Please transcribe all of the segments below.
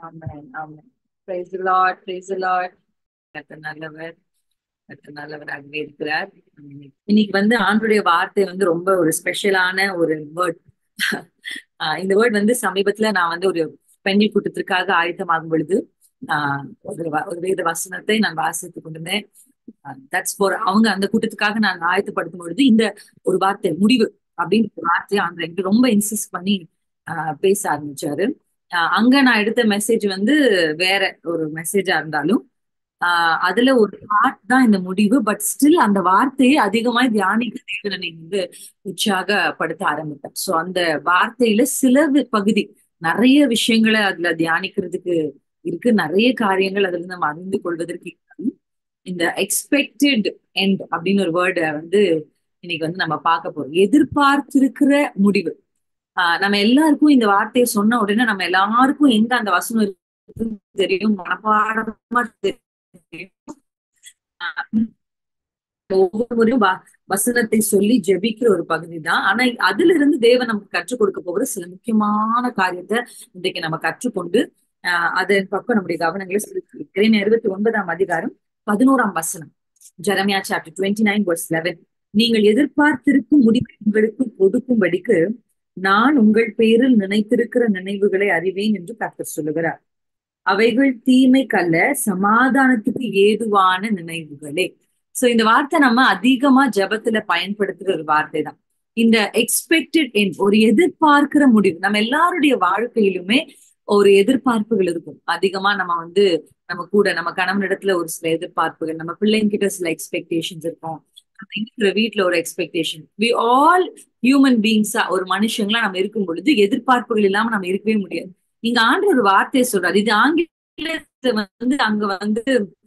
Amen amen praise the lord praise the lord கர்த்தர் நல்லவர் கர்த்தர் நல்லவராகவே இருக்கிறார் இன்னைக்கு வந்து ஆண்டுடைய வார்த்தை வந்து ரொம்ப ஒரு ஸ்பெஷலான ஒரு வேர்ட் இந்த வேர்ட் வந்து சமீபத்துல நான் வந்து ஒரு பெண்கள் கூட்டத்திற்காக ஆயத்தமாகும் பொழுது ஆஹ் ஒரு வ- ஒரு வேத வசனத்தை நான் வாசித்து கொண்டிருந்தேன் தட்ஸ் ஃபார் அவங்க அந்த கூட்டத்துக்காக நான் ஆயத்தப்படுத்தும் பொழுது இந்த ஒரு வார்த்தை முடிவு அப்படின்ற ஒரு வார்த்தையை ஆண்டு எனக்கு ரொம்ப இன்சிஸ்ட் பண்ணி ஆஹ் பேச ஆரம்பிச்சாரு ஆஹ் அங்க நான் எடுத்த மெசேஜ் வந்து வேற ஒரு மெசேஜா இருந்தாலும் ஆஹ் அதுல ஒரு பார்ட் தான் இந்த முடிவு பட் ஸ்டில் அந்த வார்த்தையை அதிகமாய் தியானிக்க தேவனை வந்து உற்சாகப்படுத்த ஆரம்பித்தேன் சோ அந்த வார்த்தையில சில வி- பகுதி நிறைய விஷயங்களை அதுல தியானிக்கிறதுக்கு இருக்கு நிறைய காரியங்கள் அதுல நம்ம அறிந்து கொள்வதற்கு இருந்தாலும் இந்த எக்ஸ்பெக்டட் எண்ட் அப்படின்னு ஒரு வேர்டை வந்து இன்னைக்கு வந்து நம்ம பார்க்க போறோம் எதிர்பார்த்திருக்கிற முடிவு ஆஹ் நம்ம எல்லாருக்கும் இந்த வார்த்தையை சொன்ன உடனே நம்ம எல்லாருக்கும் எங்க அந்த வசனம் இருக்குன்னு தெரியும் மனப்பாடமா தெரியும் ஆஹ் ஒவ்வொரு முறையும் வ- வசனத்தை சொல்லி ஜெபிக்கிற ஒரு பகுதி தான் ஆனா அதுல இருந்து தேவன் நமக்கு கற்றுக் கொடுக்க போகிற சில முக்கியமான காரியத்தை இன்றைக்கு நம்ம கற்றுக்கொண்டு ஆஹ் அதன் பக்கம் நம்முடைய கவனங்களை செலுத்தி இருபத்தி ஒன்பதாம் அதிகாரம் பதினோராம் வசனம் Jeremiah chapter twenty nine verse eleven நீங்கள் எதிர்பார்த்திருக்கும் முடிவை உங்களுக்கு கொடுக்கும்படிக்கு நான் உங்கள் பேரில் நினைத்திருக்கிற நினைவுகளை அறிவேன் என்று கர்த்தர் சொல்லுகிறார் அவைகள் தீமைக்கல்ல சமாதானத்துக்கு ஏதுவான நினைவுகளே சோ இந்த வார்த்தை நம்ம அதிகமா ஜெபத்துல பயன்படுத்துற ஒரு வார்த்தை தான் இந்த எக்ஸ்பெக்டட் என் ஒரு எதிர்பார்க்கிற முடிவு நம்ம எல்லாருடைய வாழ்க்கையிலுமே ஒரு எதிர்பார்ப்புகள் இருக்கும் அதிகமா நம்ம வந்து நம்ம கூட நம்ம கணவனிடத்துல ஒரு சில எதிர்பார்ப்புகள் நம்ம பிள்ளைங்க கிட்ட சில எக்ஸ்பெக்டேஷன்ஸ் இருக்கும் நம்ம இருக்கிற வீட்ல ஒரு எக்ஸ்பெக்டேஷன் வி ஆல் ஹியூமன் பீங்ஸா ஒரு மனுஷங்களா நம்ம இருக்கும் பொழுது எதிர்பார்ப்புகள் இல்லாம நம்ம இருக்கவே முடியாது இங்க ஆண்டு ஒரு வார்த்தையை சொல்றாரு இது ஆங்கிலத்தை வந்து அங்க வந்து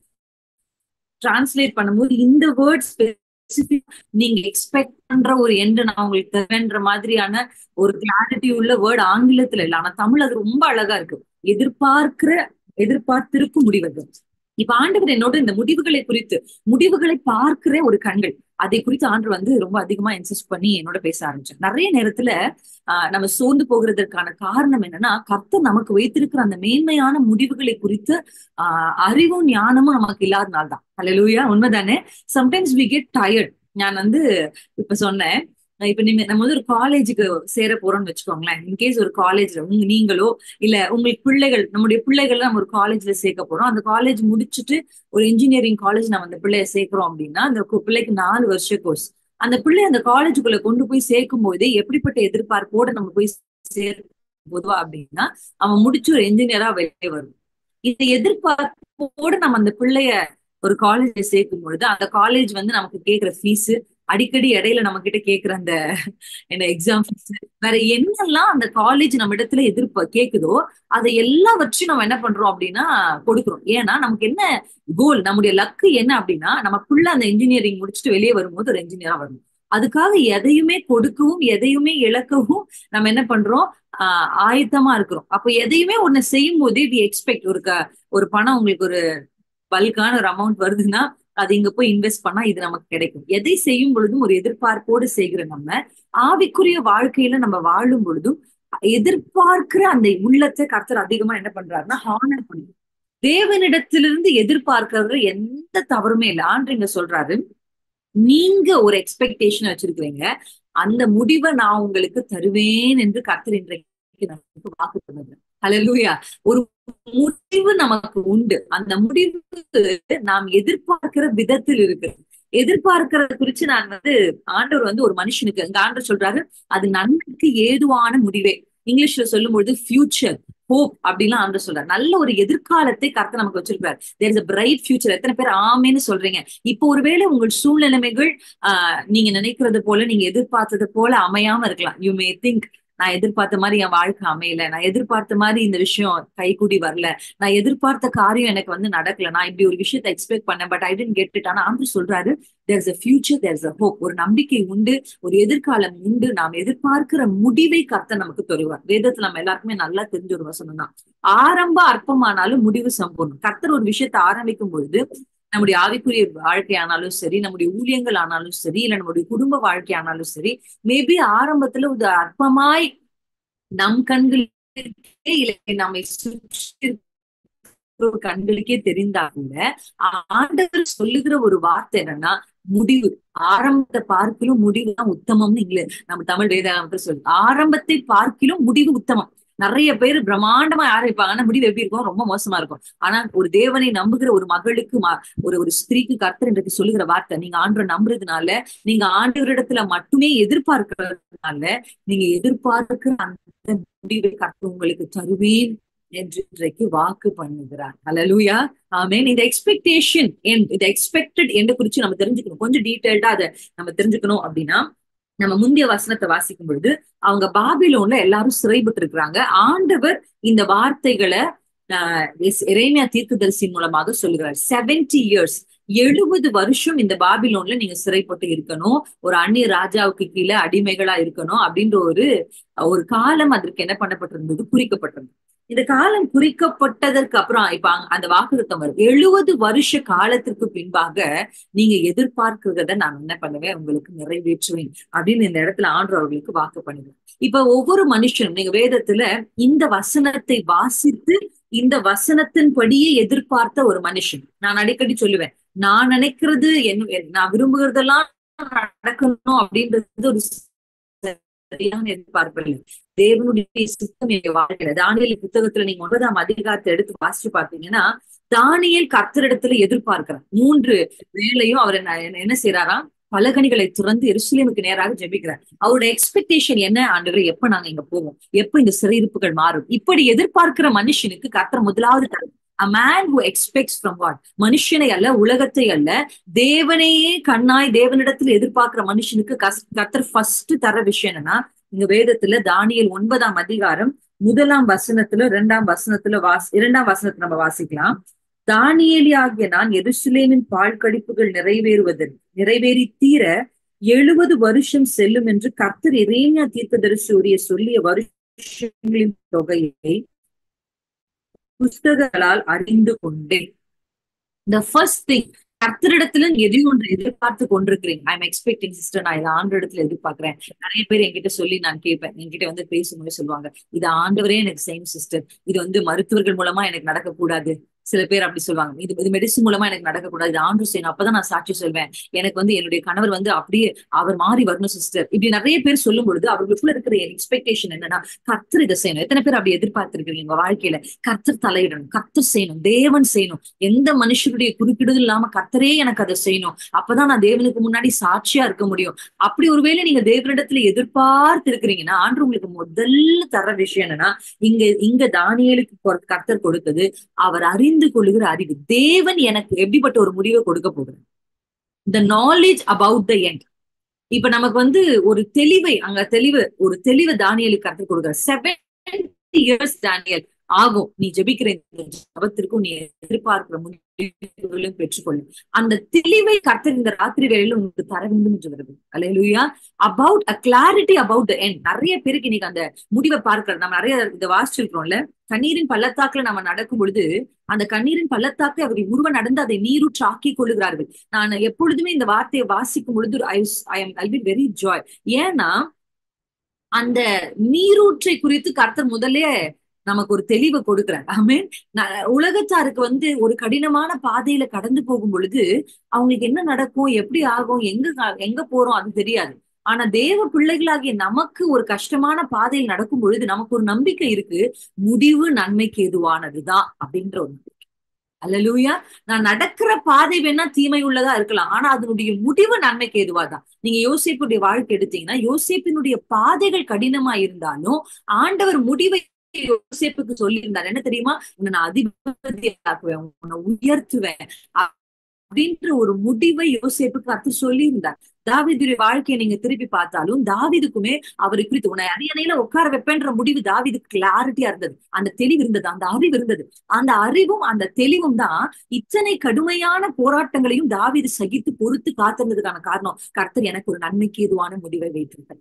டிரான்ஸ்லேட் பண்ணும்போது இந்த வேர்ட் ஸ்பெசிபிக் நீங்க எக்ஸ்பெக்ட் பண்ற ஒரு எண்டு நான் உங்களுக்கு தரேன்ற மாதிரியான ஒரு கிளாரிட்டி உள்ள வேர்ட் ஆங்கிலத்துல இல்ல ஆனா தமிழ் அது ரொம்ப அழகா இருக்கு எதிர்பார்க்கிற எதிர்பார்த்திருக்கும் முடிவுகள் இப்ப ஆண்டவர் என்னோட இந்த முடிவுகளை குறித்து முடிவுகளை பார்க்கிற ஒரு கண்கள் அதை குறித்து ஆண்டு வந்து ரொம்ப அதிகமா இன்சிஸ்ட் பண்ணி என்னோட பேச ஆரம்பிச்சேன் நிறைய நேரத்துல ஆஹ் நம்ம சோர்ந்து போகிறதற்கான காரணம் என்னன்னா கர்த்தர் நமக்கு வைத்திருக்கிற அந்த மேன்மையான முடிவுகளை குறித்து ஆஹ் அறிவும் ஞானமும் நமக்கு இல்லாதனால தான் அல்லேலூயா உண்மைதானே சம்டைம்ஸ் வி கெட் டயர்ட் நான் வந்து இப்ப சொன்னேன் இப்ப நீங்க நம்ம வந்து ஒரு காலேஜுக்கு சேர போறோம்னு வச்சுக்கோங்களேன் இன்கேஸ் ஒரு காலேஜ்ல உங்க நீங்களோ இல்ல உங்களுக்கு பிள்ளைகள் நம்முடைய பிள்ளைகள் நம்ம ஒரு காலேஜ்ல சேர்க்க போறோம் அந்த காலேஜ் முடிச்சுட்டு ஒரு இன்ஜினியரிங் காலேஜ் நம்ம அந்த பிள்ளைய சேர்க்கிறோம் அப்படின்னா அந்த கு- பிள்ளைக்கு நாலு வருஷ கோர்ஸ் அந்த பிள்ளை அந்த காலேஜுக்குள்ள கொண்டு போய் சேர்க்கும் போதே எப்படிப்பட்ட எதிர்பார்ப்போட நம்ம போய் சேர் பொதுவா அப்படின்னா அவன் முடிச்சு ஒரு என்ஜினியரா வெளியே வரும் இந்த எதிர்பார்ப்போட நம்ம அந்த பிள்ளைய ஒரு காலேஜ்ல சேர்க்கும் பொழுது அந்த காலேஜ் வந்து நமக்கு கேக்குற ஃபீஸ் அடிக்கடி இடையில நம்ம கிட்ட கேக்குற அந்த என்ன எக்ஸாம் ஃபீஸ் வேற என்னெல்லாம் அந்த காலேஜ் நம்ம இடத்துல எதிர்ப்ப கேக்குதோ அதை எல்லாவற்றையும் நம்ம என்ன பண்றோம் அப்படின்னா கொடுக்குறோம் ஏன்னா நமக்கு என்ன கோல் நம்முடைய லக்கு என்ன அப்படின்னா நம்ம புள்ள அந்த இன்ஜினியரிங் முடிச்சுட்டு வெளியே வரும்போது ஒரு இன்ஜினியரா வரும் அதுக்காக எதையுமே கொடுக்கவும் எதையுமே இழக்கவும் நம்ம என்ன பண்றோம் ஆஹ் ஆயத்தமா இருக்கிறோம் அப்போ எதையுமே ஒண்ணு செய்யும் போதே வி எக்ஸ்பெக்ட் ஒரு க- ஒரு பணம் உங்களுக்கு ஒரு பல்கான ஒரு அமௌண்ட் வருதுன்னா அது இங்க போய் இன்வெஸ்ட் பண்ணா இது நமக்கு கிடைக்கும் எதை செய்யும் பொழுதும் ஒரு எதிர்பார்ப்போடு செய்கிற நம்ம ஆவிக்குரிய வாழ்க்கையில நம்ம வாழும் பொழுதும் எதிர்பார்க்கிற அந்த உள்ளத்தை கர்த்தர் அதிகமா என்ன பண்றாருன்னா ஹானர் பண்ணும் தேவனிடத்திலிருந்து எதிர்பார்க்கறதுல எந்த தவறுமே இல்லை ஆண்டு சொல்றாரு நீங்க ஒரு எக்ஸ்பெக்டேஷன் வச்சிருக்கிறீங்க அந்த முடிவை நான் உங்களுக்கு தருவேன் என்று கர்த்தர் இன்றைக்கு நமக்கு வாக்கு பண்ணுது ஹalleluya ஒரு முடிவு நமக்கு உண்டு அந்த முடிவு நாம் எதிர்பார்க்கிற விதத்தில் இருக்கு எதிர்பார்க்கறத குறிச்சு நான் வந்து ஆண்டவர் வந்து ஒரு மனுஷனுக்கு இந்த ஆண்டவர் சொல்றாரு அது நன்மைக்கு ஏதுவான முடிவே இங்கிலீஷ்ல சொல்லும்பொழுது ஃபியூச்சர் ஹோப் அப்படிலாம் ஆண்டவர் சொல்றாரு நல்ல ஒரு எதிர்காலத்தை கர்த்தர் நமக்கு வச்சிருப்பாரு there is a bright future எத்தனை பேர் ஆமேன்னு சொல்றீங்க இப்போ ஒருவேளை உங்கள் சூழ்நிலைமைகள் ஆஹ் நீங்க நினைக்கிறது போல நீங்க எதிர்பார்த்தது போல அமையாம இருக்கலாம் யூ மே திங்க் நான் எதிர்பார்த்த மாதிரி என் வாழ்க்கை அமையல நான் எதிர்பார்த்த மாதிரி இந்த விஷயம் கைகூடி வரல நான் எதிர்பார்த்த காரியம் எனக்கு வந்து நடக்கல நான் இப்படி ஒரு விஷயத்தை எக்ஸ்பெக்ட் பண்ணேன் but I didn't get it ஆனா ஆண்டு சொல்றாரு there is a future there is a hope ஒரு நம்பிக்கை உண்டு ஒரு எதிர்காலம் உண்டு நாம் எதிர்பார்க்கிற முடிவை கர்த்தர் நமக்கு தருவார் வேதத்துல நம்ம எல்லாருக்குமே நல்லா தெரிஞ்ச ஒரு வசனம் தான் ஆரம்ப அற்பமானாலும் முடிவு சம்பூர்ணம் கர்த்தர் ஒரு விஷயத்தை ஆரம்பிக்கும் பொழுது நம்முடைய ஆவிக்குரிய வாழ்க்கை ஆனாலும் சரி நம்முடைய ஊழியங்கள் ஆனாலும் சரி இல்ல நம்முடைய குடும்ப வாழ்க்கை ஆனாலும் சரி மேபி ஆரம்பத்துல ஒரு அற்பமாய் நம் கண்களுக்கே இல்லை நம்மை சுற்றி கண்களுக்கே தெரிந்தா கூட ஆண்டவர் சொல்லுகிற ஒரு வார்த்தை என்னன்னா முடிவு ஆரம்பத்தை பார்க்கிலும் முடிவு தான் உத்தமம்னு இங்கில நம்ம தமிழ் வேதாகமத்தில் சொல்லு ஆரம்பத்தை பார்க்கிலும் முடிவு உத்தமம் நிறைய பேர் பிரம்மாண்டமா ஆரம்பிப்பாங்க ஆனா முடிவு எப்படி இருக்கும் ரொம்ப மோசமா இருக்கும் ஆனா ஒரு தேவனை நம்புகிற ஒரு மகளுக்கு ஒரு ஒரு ஸ்திரீக்கு கர்த்தர் இன்றைக்கு சொல்லுகிற வார்த்தை நீங்க ஆண்டரை நம்புறதுனால நீங்க ஆண்டவரிடத்துல மட்டுமே எதிர்பார்க்கறதுனால நீங்க எதிர்பார்க்கிற அந்த முடிவை கர்த்தர் உங்களுக்கு தருவேன் என்று இன்றைக்கு வாக்கு பண்ணுகிறார் அலலூயா ஆமேன் இந்த எக்ஸ்பெக்டேஷன் இந்த எக்ஸ்பெக்டட் என்று குறிச்சு நம்ம தெரிஞ்சுக்கணும் கொஞ்சம் டீட்டெயில்டா அதை நம்ம தெரிஞ்சுக்கணும் அப்படின்னா நம்ம முந்தைய வசனத்தை வாசிக்கும் பொழுது அவங்க பாபிலோன்ல எல்லாரும் சிறைப்பட்டு இருக்கிறாங்க ஆண்டவர் இந்த வார்த்தைகளை ஆஹ் இறைமையா தீர்க்கதரிசி மூலமாக சொல்லுகிறார் செவன்டி இயர்ஸ் எழுபது வருஷம் இந்த பாபிலோன்ல நீங்க சிறைப்பட்டு இருக்கணும் ஒரு அந்நிய ராஜாவுக்கு கீழே அடிமைகளா இருக்கணும் அப்படின்ற ஒரு ஒரு காலம் அதற்கு என்ன பண்ணப்பட்டிருந்தது குறிக்கப்பட்டிருந்தது இந்த காலம் குறிக்கப்பட்டதற்கு அப்புறம் இப்ப அந்த வாக்குத்தம் வருது எழுபது வருஷ காலத்திற்கு பின்பாக நீங்க எதிர்பார்க்கிறத நான் என்ன பண்ணுவேன் உங்களுக்கு நிறைவேற்றுவேன் அப்படின்னு இந்த இடத்துல ஆண்டு அவர்களுக்கு வாக்கு பண்ணுவேன் இப்ப ஒவ்வொரு மனுஷனும் நீங்க வேதத்துல இந்த வசனத்தை வாசித்து இந்த வசனத்தின்படியே எதிர்பார்த்த ஒரு மனுஷன் நான் அடிக்கடி சொல்லுவேன் நான் நினைக்கிறது என்ன நான் விரும்புகிறதெல்லாம் நடக்கணும் அப்படின்றது ஒரு சரியான எதிர்பார்ப்பு இல்லை தேவனுடைய சித்தம் எங்க வாழ்க்கையில தானியல் புத்தகத்துல நீங்க ஒன்பதாம் அதிகாரத்தை எடுத்து வாசிச்சு பார்த்தீங்கன்னா தானியல் கர்த்தரிடத்துல எதிர்பார்க்கிறார் மூன்று வேலையும் அவர் என்ன செய்யறாராம் பலகணிகளை துறந்து எருசலேமுக்கு நேராக ஜெபிக்கிறார் அவருடைய எக்ஸ்பெக்டேஷன் என்ன ஆண்டுகளை எப்ப நாங்க இங்க போவோம் எப்ப இந்த சிறையிருப்புகள் மாறும் இப்படி எதிர்பார்க்கிற மனுஷனுக்கு கர்த்தர் முதலாவது தரும் a man who expects from what மனுஷனை அல்ல உலகத்தை அல்ல தேவனையே கண்ணாய் தேவனிடத்துல எதிர்பார்க்கிற மனுஷனுக்கு கர்த்தர் ஃபர்ஸ்ட் தர விஷயம் என்னன்னா இங்க வேதத்துல தானியல் ஒன்பதாம் அதிகாரம் முதலாம் வசனத்துல இரண்டாம் வசனத்துல வாஸ் இரண்டாம் வசனத்தை நம்ம வாசிக்கலாம் தானியலி ஆகிய நான் எருசலேமின் பால் கடிப்புகள் நிறைவேறுவதன் நிறைவேறி தீர எழுபது வருஷம் செல்லும் என்று கர்த்தர் இறைஞா தீர்க்கதரிசியுடைய சொல்லிய வருஷங்களின் தொகையை புஸ்தகங்களால் அறிந்து கொண்டேன் த ஃபர்ஸ்ட் திங் கர்த்தரிடத்துல எதையும் ஒன்று எதிர்பார்த்து கொண்டிருக்கிறீங்க ஐ எம் எக்ஸ்பெக்டிங் சிஸ்டர் நான் இதை ஆண்டு இடத்துல எதிர்பார்க்கிறேன் நிறைய பேர் என்கிட்ட சொல்லி நான் கேட்பேன் என்கிட்ட வந்து பேசும்போது சொல்லுவாங்க இது ஆண்டவரே எனக்கு செய்யும் சிஸ்டர் இது வந்து மருத்துவர்கள் மூலமா எனக்கு நடக்கக்கூடாது சில பேர் அப்படி சொல்லுவாங்க இது இது மெடிசன் மூலமா எனக்கு நடக்கக்கூடாது இது ஆண்டு செய்யணும் அப்பதான் நான் சாட்சி சொல்வேன் எனக்கு வந்து என்னுடைய கணவர் வந்து அப்படியே அவர் மாறி வரணும் சிஸ்டர் இப்படி நிறைய பேர் சொல்லும் பொழுது அவர்களுக்குள்ள இருக்கிற எக்ஸ்பெக்டேஷன் என்னன்னா கர்த்தர் இதை செய்யணும் எத்தனை பேர் அப்படி எதிர்பார்த்திருக்கிறீங்க உங்க வாழ்க்கையில கர்த்தர் தலையிடணும் கர்த்தர் செய்யணும் தேவன் செய்யணும் எந்த மனுஷருடைய குறுக்கிடுதல் இல்லாம கர்த்தரே எனக்கு அதை செய்யணும் அப்பதான் நான் தேவனுக்கு முன்னாடி சாட்சியா இருக்க முடியும் அப்படி ஒருவேளை நீங்க தேவனிடத்துல எதிர்பார்த்து இருக்கிறீங்கன்னா ஆண்டு உங்களுக்கு முதல்ல தர விஷயம் என்னன்னா இங்க இங்க தானியலுக்கு கர்த்தர் கொடுத்தது அவர் அறிந்து கொள்ளுகிற அறிவு தேவன் எனக்கு எப்படிப்பட்ட ஒரு முடிவை கொடுக்க போகிறார் the knowledge about the end இப்ப நமக்கு வந்து ஒரு தெளிவை அங்க தெளிவு ஒரு தெளிவு தானியலுக்கு கற்றுக் கொடுக்குற செவன் இயர்ஸ் தானியல் ஆகும் நீ ஜெபிக்கிற இந்த ஜபத்திற்கும் நீ எதிர்பார்க்கிற முடிவுகளும் பெற்றுக்கொள்ளும் அந்த தெளிவை கர்த்தர் இந்த ராத்திரி வேலையில உங்களுக்கு தர வேண்டும் என்று வருது hallelujah about a clarity about the end நிறைய பேருக்கு இன்னைக்கு அந்த முடிவை பார்க்கிற நம்ம நிறைய இதை வாசிச்சிருக்கிறோம்ல கண்ணீரின் பள்ளத்தாக்குல நம்ம நடக்கும் பொழுது அந்த கண்ணீரின் பள்ளத்தாக்கு அவர் உருவ நடந்து அதை நீரூற்று ஆக்கி கொள்ளுகிறார்கள் நான் எப்பொழுதுமே இந்த வார்த்தையை வாசிக்கும் பொழுது I I am I be very joy ஏன்னா அந்த நீரூற்றை குறித்து கர்த்தர் முதல்ல நமக்கு ஒரு தெளிவை கொடுக்குறார் ஐ மீன் உலகத்தாருக்கு வந்து ஒரு கடினமான பாதையில கடந்து போகும் பொழுது அவங்களுக்கு என்ன நடக்கும் எப்படி ஆகும் எங்க எங்க போறோம் அது தெரியாது ஆனா தேவ பிள்ளைகளாகிய நமக்கு ஒரு கஷ்டமான பாதையில் நடக்கும் பொழுது நமக்கு ஒரு நம்பிக்கை இருக்கு முடிவு நன்மைக்கு எதுவானதுதான் அப்படின்ற ஒரு அல்லலூயா நான் நடக்கிற பாதை வேணா தீமை உள்ளதா இருக்கலாம் ஆனா அதனுடைய முடிவு நன்மைக்கு எதுவாதான் நீங்க யோசிப்புடைய வாழ்க்கை எடுத்தீங்கன்னா யோசிப்பினுடைய பாதைகள் கடினமா இருந்தாலும் ஆண்டவர் முடிவை யோசிப்புக்கு சொல்லியிருந்தார் என்ன தெரியுமா உன்னை நான் அதிபதியாக்குவேன் உன்னை உயர்த்துவேன் அப்படின்ற ஒரு முடிவை யோசிப்புக்கு அர்த்த சொல்லியிருந்தார் தாவிதுடைய வாழ்க்கையை நீங்க திருப்பி பார்த்தாலும் தாவிதுக்குமே அவரை குறித்து உன்னை அரியணையில உட்கார வைப்பேன்ற முடிவு தாவிதுக்கு கிளாரிட்டியா இருந்தது அந்த தெளிவு இருந்தது அந்த அறிவு இருந்தது அந்த அறிவும் அந்த தெளிவும் தான் இத்தனை கடுமையான போராட்டங்களையும் தாவிது சகித்து பொறுத்து காத்திருந்ததுக்கான காரணம் கர்த்தர் எனக்கு ஒரு நன்மைக்கு எதுவான முடிவை வைத்திருக்கார்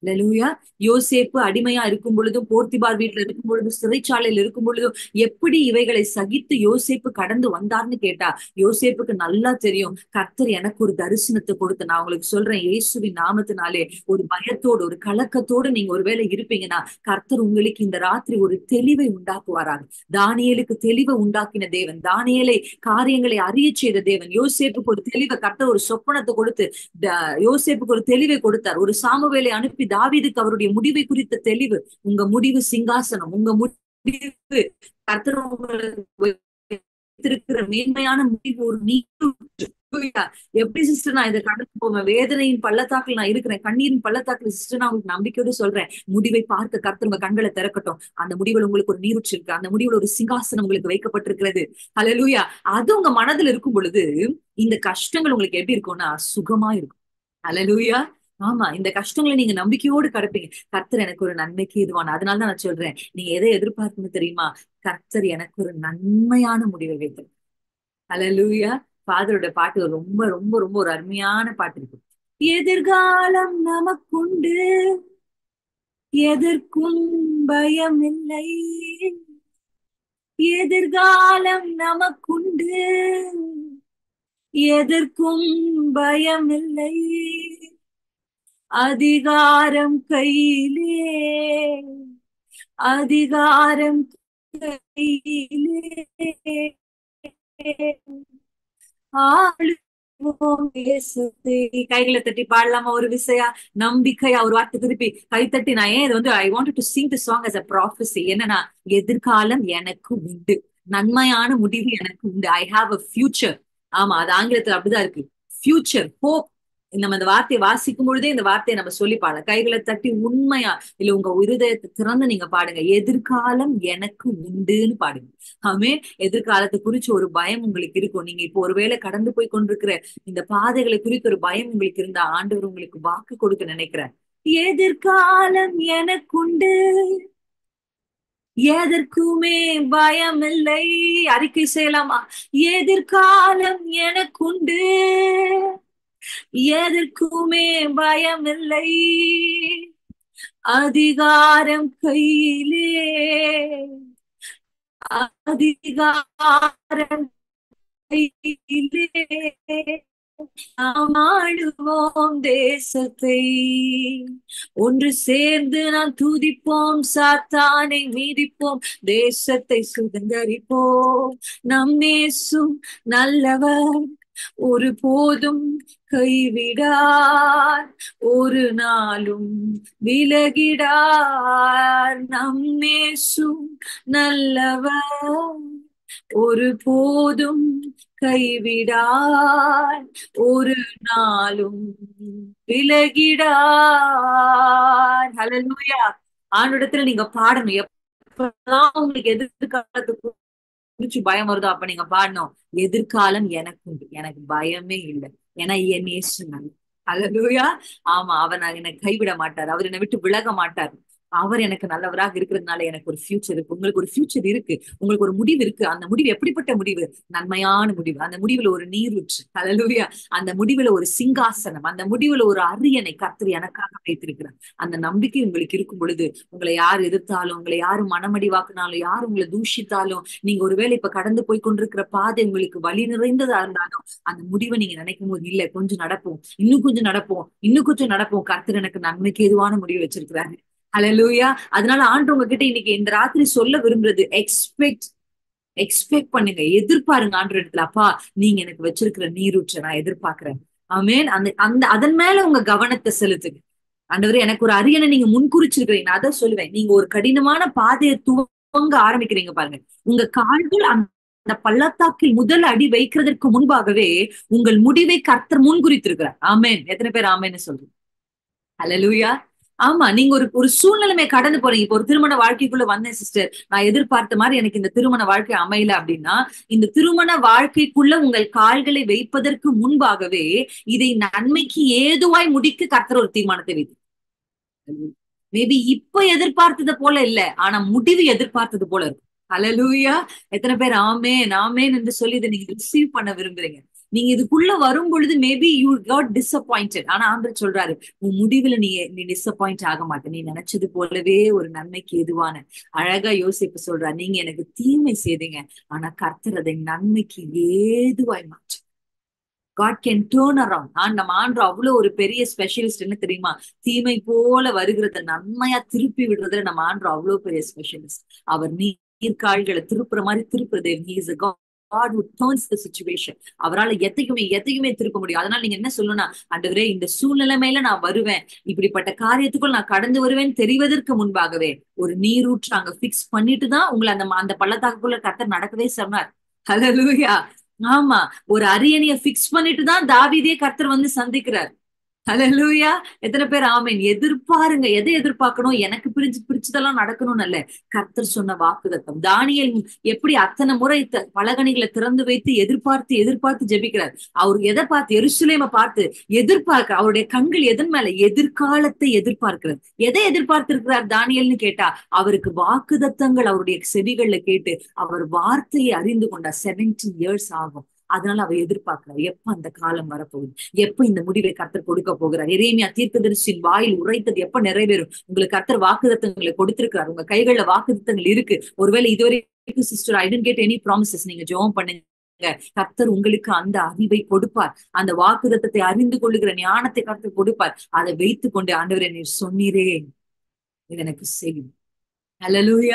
லலூயா யோசேப்பு அடிமையா இருக்கும் பொழுதும் போர்த்திபார் வீட்டுல இருக்கும் பொழுதும் சிறைச்சாலையில் இருக்கும் பொழுதும் எப்படி இவைகளை சகித்து யோசேப்பு கடந்து வந்தார்னு கேட்டா யோசேப்புக்கு நல்லா தெரியும் கர்த்தர் எனக்கு ஒரு தரிசனத்தை கொடுத்து நான் உங்களுக்கு சொல்றேன் இயேசுவின் நாமத்தினாலே ஒரு பயத்தோடு ஒரு கலக்கத்தோடு நீங்க ஒருவேளை இருப்பீங்கன்னா கர்த்தர் உங்களுக்கு இந்த ராத்திரி ஒரு தெளிவை உண்டாக்குவாராங்க தானியலுக்கு தெளிவை உண்டாக்கின தேவன் தானியலை காரியங்களை அறிய செய்த தேவன் யோசேப்புக்கு ஒரு தெளிவை கர்த்தர் ஒரு சொப்பனத்தை கொடுத்து யோசேப்புக்கு ஒரு தெளிவை கொடுத்தார் ஒரு சாமுவேலை அனுப்பி தாவீதுக்கு அவருடைய முடிவை குறித்த தெளிவு உங்க முடிவு சிங்காசனம் உங்க முடிவு கர்த்தர் இருக்கிற மேன்மையான முடிவு ஒரு நீர் எப்படி சிஸ்டர் நான் இதை கடந்து போவேன் வேதனையின் பள்ளத்தாக்கில் நான் இருக்கிறேன் கண்ணீரின் பள்ளத்தாக்கில் சிஸ்டர் நான் உங்களுக்கு நம்பிக்கையோடு சொல்றேன் முடிவை பார்க்க கர்த்தர் உங்க கண்களை திறக்கட்டும் அந்த முடிவில் உங்களுக்கு ஒரு நீருச்சு இருக்கு அந்த முடிவில் ஒரு சிங்காசனம் உங்களுக்கு வைக்கப்பட்டிருக்கிறது அலலூயா அது உங்க மனதில் இருக்கும் பொழுது இந்த கஷ்டங்கள் உங்களுக்கு எப்படி இருக்கும்னா சுகமா இருக்கும் அலலூயா ஆமா இந்த கஷ்டங்களை நீங்க நம்பிக்கையோடு கடப்பீங்க கர்த்தர் எனக்கு ஒரு நன்மைக்கு இதுவான அதனாலதான் நான் சொல்றேன் நீங்க எதை எதிர்பார்க்கணும் தெரியுமா கர்த்தர் எனக்கு ஒரு நன்மையான முடிவை வைத்து அலலூயா ஃபாதரோட பாட்டு ரொம்ப ரொம்ப ரொம்ப ஒரு அருமையான பாட்டு இருக்கு எதிர்காலம் நமக்குண்டு எதற்கும் பயம் இல்லை எதிர்காலம் நமக்குண்டு எதற்கும் பயம் இல்லை அதிகாரம் கையிலே அதிகாரம் கையிலே ஆளுவோம் தேசத்தை கைகளை தட்டி பாடலாமா ஒரு விசையா நம்பிக்கையா ஒரு வார்த்தை திருப்பி கை தட்டி நான் ஏன் இது வந்து I want to sing the song as a prophecy என்னன்னா எதிர்காலம் எனக்கு உண்டு நன்மையான முடிவு எனக்கு உண்டு ஐ ஹாவ் அ ஃபியூச்சர் ஆமா அது ஆங்கிலத்துல அப்படிதான் இருக்கு ஃபியூச்சர் ஹோப் நம்ம இந்த வார்த்தையை வாசிக்கும் பொழுதே இந்த வார்த்தையை நம்ம சொல்லி பாடலாம் கைகளை தட்டி உண்மையா இல்ல உங்க இருதயத்தை திறந்து நீங்க பாடுங்க எதிர்காலம் எனக்கு உண்டுன்னு பாடுங்க ஆமே எதிர்காலத்தை குறிச்சு ஒரு பயம் உங்களுக்கு இருக்கும் நீங்க இப்போ ஒருவேளை கடந்து போய் கொண்டிருக்கிற இந்த பாதைகளை குறித்து ஒரு பயம் உங்களுக்கு இருந்தா ஆண்டவர் உங்களுக்கு வாக்கு கொடுக்க நினைக்கிறார் எதிர்காலம் எனக்குண்டு எதற்குமே பயம் இல்லை அறிக்கை செய்யலாமா எதிர்காலம் எனக்குண்டு எதற்குமே பயம் இல்லை அதிகாரம் கையிலே அதிகாரம் கையிலே நாம் ஆளுவோம் தேசத்தை ஒன்று சேர்ந்து நாம் துதிப்போம் சாத்தானை மீதிப்போம் தேசத்தை சுதந்தரிப்போம் நம் நேசும் நல்லவர் ஒரு போதும் கைவிடார் ஒரு நாளும் விலகிடார் நம்மேசும் நல்லவர் ஒரு போதும் கைவிடார் ஒரு நாளும் விலகிடார் ஹலலூயா ஆண்டிடத்துல நீங்க பாடணும் எப்பதான் உங்களுக்கு எதிர்காலத்துக்கு குறிச்சு பயம் வருதோ அப்ப நீங்க பாடணும் எதிர்காலம் எனக்கு உண்டு எனக்கு பயமே இல்லை ஏன்னா என் நேசு அல்லலூயா ஆமா அவர் என்னை கைவிட மாட்டார் அவர் என்னை விட்டு விலக மாட்டார் அவர் எனக்கு நல்லவராக இருக்கிறதுனால எனக்கு ஒரு ஃபியூச்சர் இருக்கு உங்களுக்கு ஒரு ஃபியூச்சர் இருக்கு உங்களுக்கு ஒரு முடிவு இருக்கு அந்த முடிவு எப்படிப்பட்ட முடிவு நன்மையான முடிவு அந்த முடிவுல ஒரு நீரூற்று அலலூயா அந்த முடிவுல ஒரு சிங்காசனம் அந்த முடிவுல ஒரு அரியணை கர்த்தர் எனக்காக வைத்திருக்கிறார் அந்த நம்பிக்கை உங்களுக்கு இருக்கும் பொழுது உங்களை யார் எதிர்த்தாலும் உங்களை யாரு மனமடிவாக்குனாலும் யார் உங்களை தூஷித்தாலும் நீங்க ஒருவேளை இப்ப கடந்து போய் கொண்டிருக்கிற பாதை உங்களுக்கு வழி நிறைந்ததா இருந்தாலும் அந்த முடிவை நீங்க நினைக்கும் போது இல்ல கொஞ்சம் நடப்போம் இன்னும் கொஞ்சம் நடப்போம் இன்னும் கொஞ்சம் நடப்போம் கர்த்தர் எனக்கு நன்மைக்கு எதுவான முடிவு வச்சிருக்கிறாரு அலலூயா அதனால ஆண்டு உங்ககிட்ட இன்னைக்கு இந்த ராத்திரி சொல்ல விரும்புறது எக்ஸ்பெக்ட் எக்ஸ்பெக்ட் பண்ணுங்க எதிர்பாருங்க ஆண்டு இடத்துல அப்பா நீங்க எனக்கு வச்சிருக்கிற நீரூற்ற நான் எதிர்பார்க்கிறேன் ஆமேன் அந்த அந்த அதன் மேல உங்க கவனத்தை செலுத்துங்க ஆண்டவர் எனக்கு ஒரு அரியணை நீங்க முன்குறிச்சிருக்கிறீங்க நான் அதை சொல்லுவேன் நீங்க ஒரு கடினமான பாதையை துவங்க ஆரம்பிக்கிறீங்க பாருங்க உங்க கால்கள் அந்த பள்ளத்தாக்கில் முதல் அடி வைக்கிறதற்கு முன்பாகவே உங்கள் முடிவை கர்த்தர் முன்குறித்திருக்கிறார் ஆமேன் எத்தனை பேர் ஆமேன்னு சொல்றீங்க அலலூயா ஆமா நீங்க ஒரு ஒரு சூழ்நிலைமை கடந்து போறீங்க இப்போ ஒரு திருமண வாழ்க்கைக்குள்ள வந்தேன் சிஸ்டர் நான் எதிர்பார்த்த மாதிரி எனக்கு இந்த திருமண வாழ்க்கை அமையல அப்படின்னா இந்த திருமண வாழ்க்கைக்குள்ள உங்கள் கால்களை வைப்பதற்கு முன்பாகவே இதை நன்மைக்கு ஏதுவாய் முடிக்க கர்த்தர் ஒரு தீர்மானத்தை வைத்து மேபி இப்ப எதிர்பார்த்தது போல இல்ல ஆனா முடிவு எதிர்பார்த்தது போல இருக்கும் அலலூயா எத்தனை பேர் ஆமேன் ஆமேன் என்று சொல்லி இதை நீங்க ரிசீவ் பண்ண விரும்புறீங்க நீங்க இதுக்குள்ள வரும் பொழுது மேபி யூ காட் டிசப்பாயிண்டட் ஆனா ஆண்டர் சொல்றாரு உன் முடிவுல நீ நீ டிசப்பாயிண்ட் ஆக மாட்ட நீ நினைச்சது போலவே ஒரு நன்மைக்கு எதுவான அழகா யோசிப்பு சொல்றாரு நீங்க எனக்கு தீமை செய்தீங்க ஆனா கர்த்தர் அதை நன்மைக்கு ஏதுவாய் மாற்று God can turn around and நம்ம ஆண்டு அவ்வளவு ஒரு பெரிய ஸ்பெஷலிஸ்ட் என்ன தெரியுமா தீமை போல வருகிறத நன்மையா திருப்பி விடுறதுல நம்ம ஆண்டு அவ்வளவு பெரிய ஸ்பெஷலிஸ்ட் அவர் நீர்கால்களை திருப்புற மாதிரி திருப்புறது he is God who turns the situation அவரால் எத்தையுமே எதையுமே திருப்ப முடியும் அதனால நீங்க என்ன சொல்லணும்னா ஆண்டவரே இந்த சூழ்நிலைமையில நான் வருவேன் இப்படிப்பட்ட காரியத்துக்குள் நான் கடந்து வருவேன் தெரிவதற்கு முன்பாகவே ஒரு நீரூற்று அங்க பிக்ஸ் பண்ணிட்டு தான் உங்களை அந்த அந்த பள்ளத்தாக்குள்ள கத்தர் நடக்கவே சொன்னார் ஹalleluya ஆமா ஒரு அரியணைய பிக்ஸ் பண்ணிட்டு தான் தாவீதே கர்த்தர் வந்து சந்திக்கிறார் ஹalleluya எத்தனை பேர் ஆமேன் எதிர்பாருங்க எதை எதிர்பார்க்கணும் எனக்கு பிரிச்சு பிரிச்சதெல்லாம் நடக்கணும்னு அல்ல கர்த்தர் சொன்ன வாக்குதத்தம் தானியல் எப்படி அத்தனை முறை த- பலகணிகளை திறந்து வைத்து எதிர்பார்த்து எதிர்பார்த்து ஜெபிக்கிறார் அவர் எதை பார்த்து எருசலேமை பார்த்து எதிர்பார்க்க அவருடைய கண்கள் எதன் மேல எதிர்காலத்தை எதிர்பார்க்கிறது எதை எதிர்பார்த்திருக்கிறார் தானியல்னு கேட்டா அவருக்கு வாக்குதத்தங்கள் அவருடைய செவிகள்ல கேட்டு அவர் வார்த்தையை அறிந்து கொண்டார் 70 இயர்ஸ் ஆகும் அதனால அவர் எதிர்பார்க்கிறார் எப்ப அந்த காலம் வரப்போகுது எப்ப இந்த முடிவை கர்த்தர் கொடுக்க போகிறார் எரேமியா தீர்க்கதரிசியின் வாயில் உரைத்தது எப்ப நிறைவேறும் உங்களுக்கு கர்த்தர் வாக்குதத்தங்களை கொடுத்திருக்கிறார் உங்க கைகள்ல வாக்குதத்தங்கள் இருக்கு ஒருவேளை இதுவரைக்கும் sister I didn't get any promises நீங்க ஜெபம் பண்ணுங்க கர்த்தர் உங்களுக்கு அந்த அறிவை கொடுப்பார் அந்த வாக்குதத்தத்தை அறிந்து கொள்ளுகிற ஞானத்தை கர்த்தர் கொடுப்பார் அதை வைத்துக் கொண்டு ஆண்டவரே நீர் சொன்னீரே இது எனக்கு செய்யும் ஹalleluya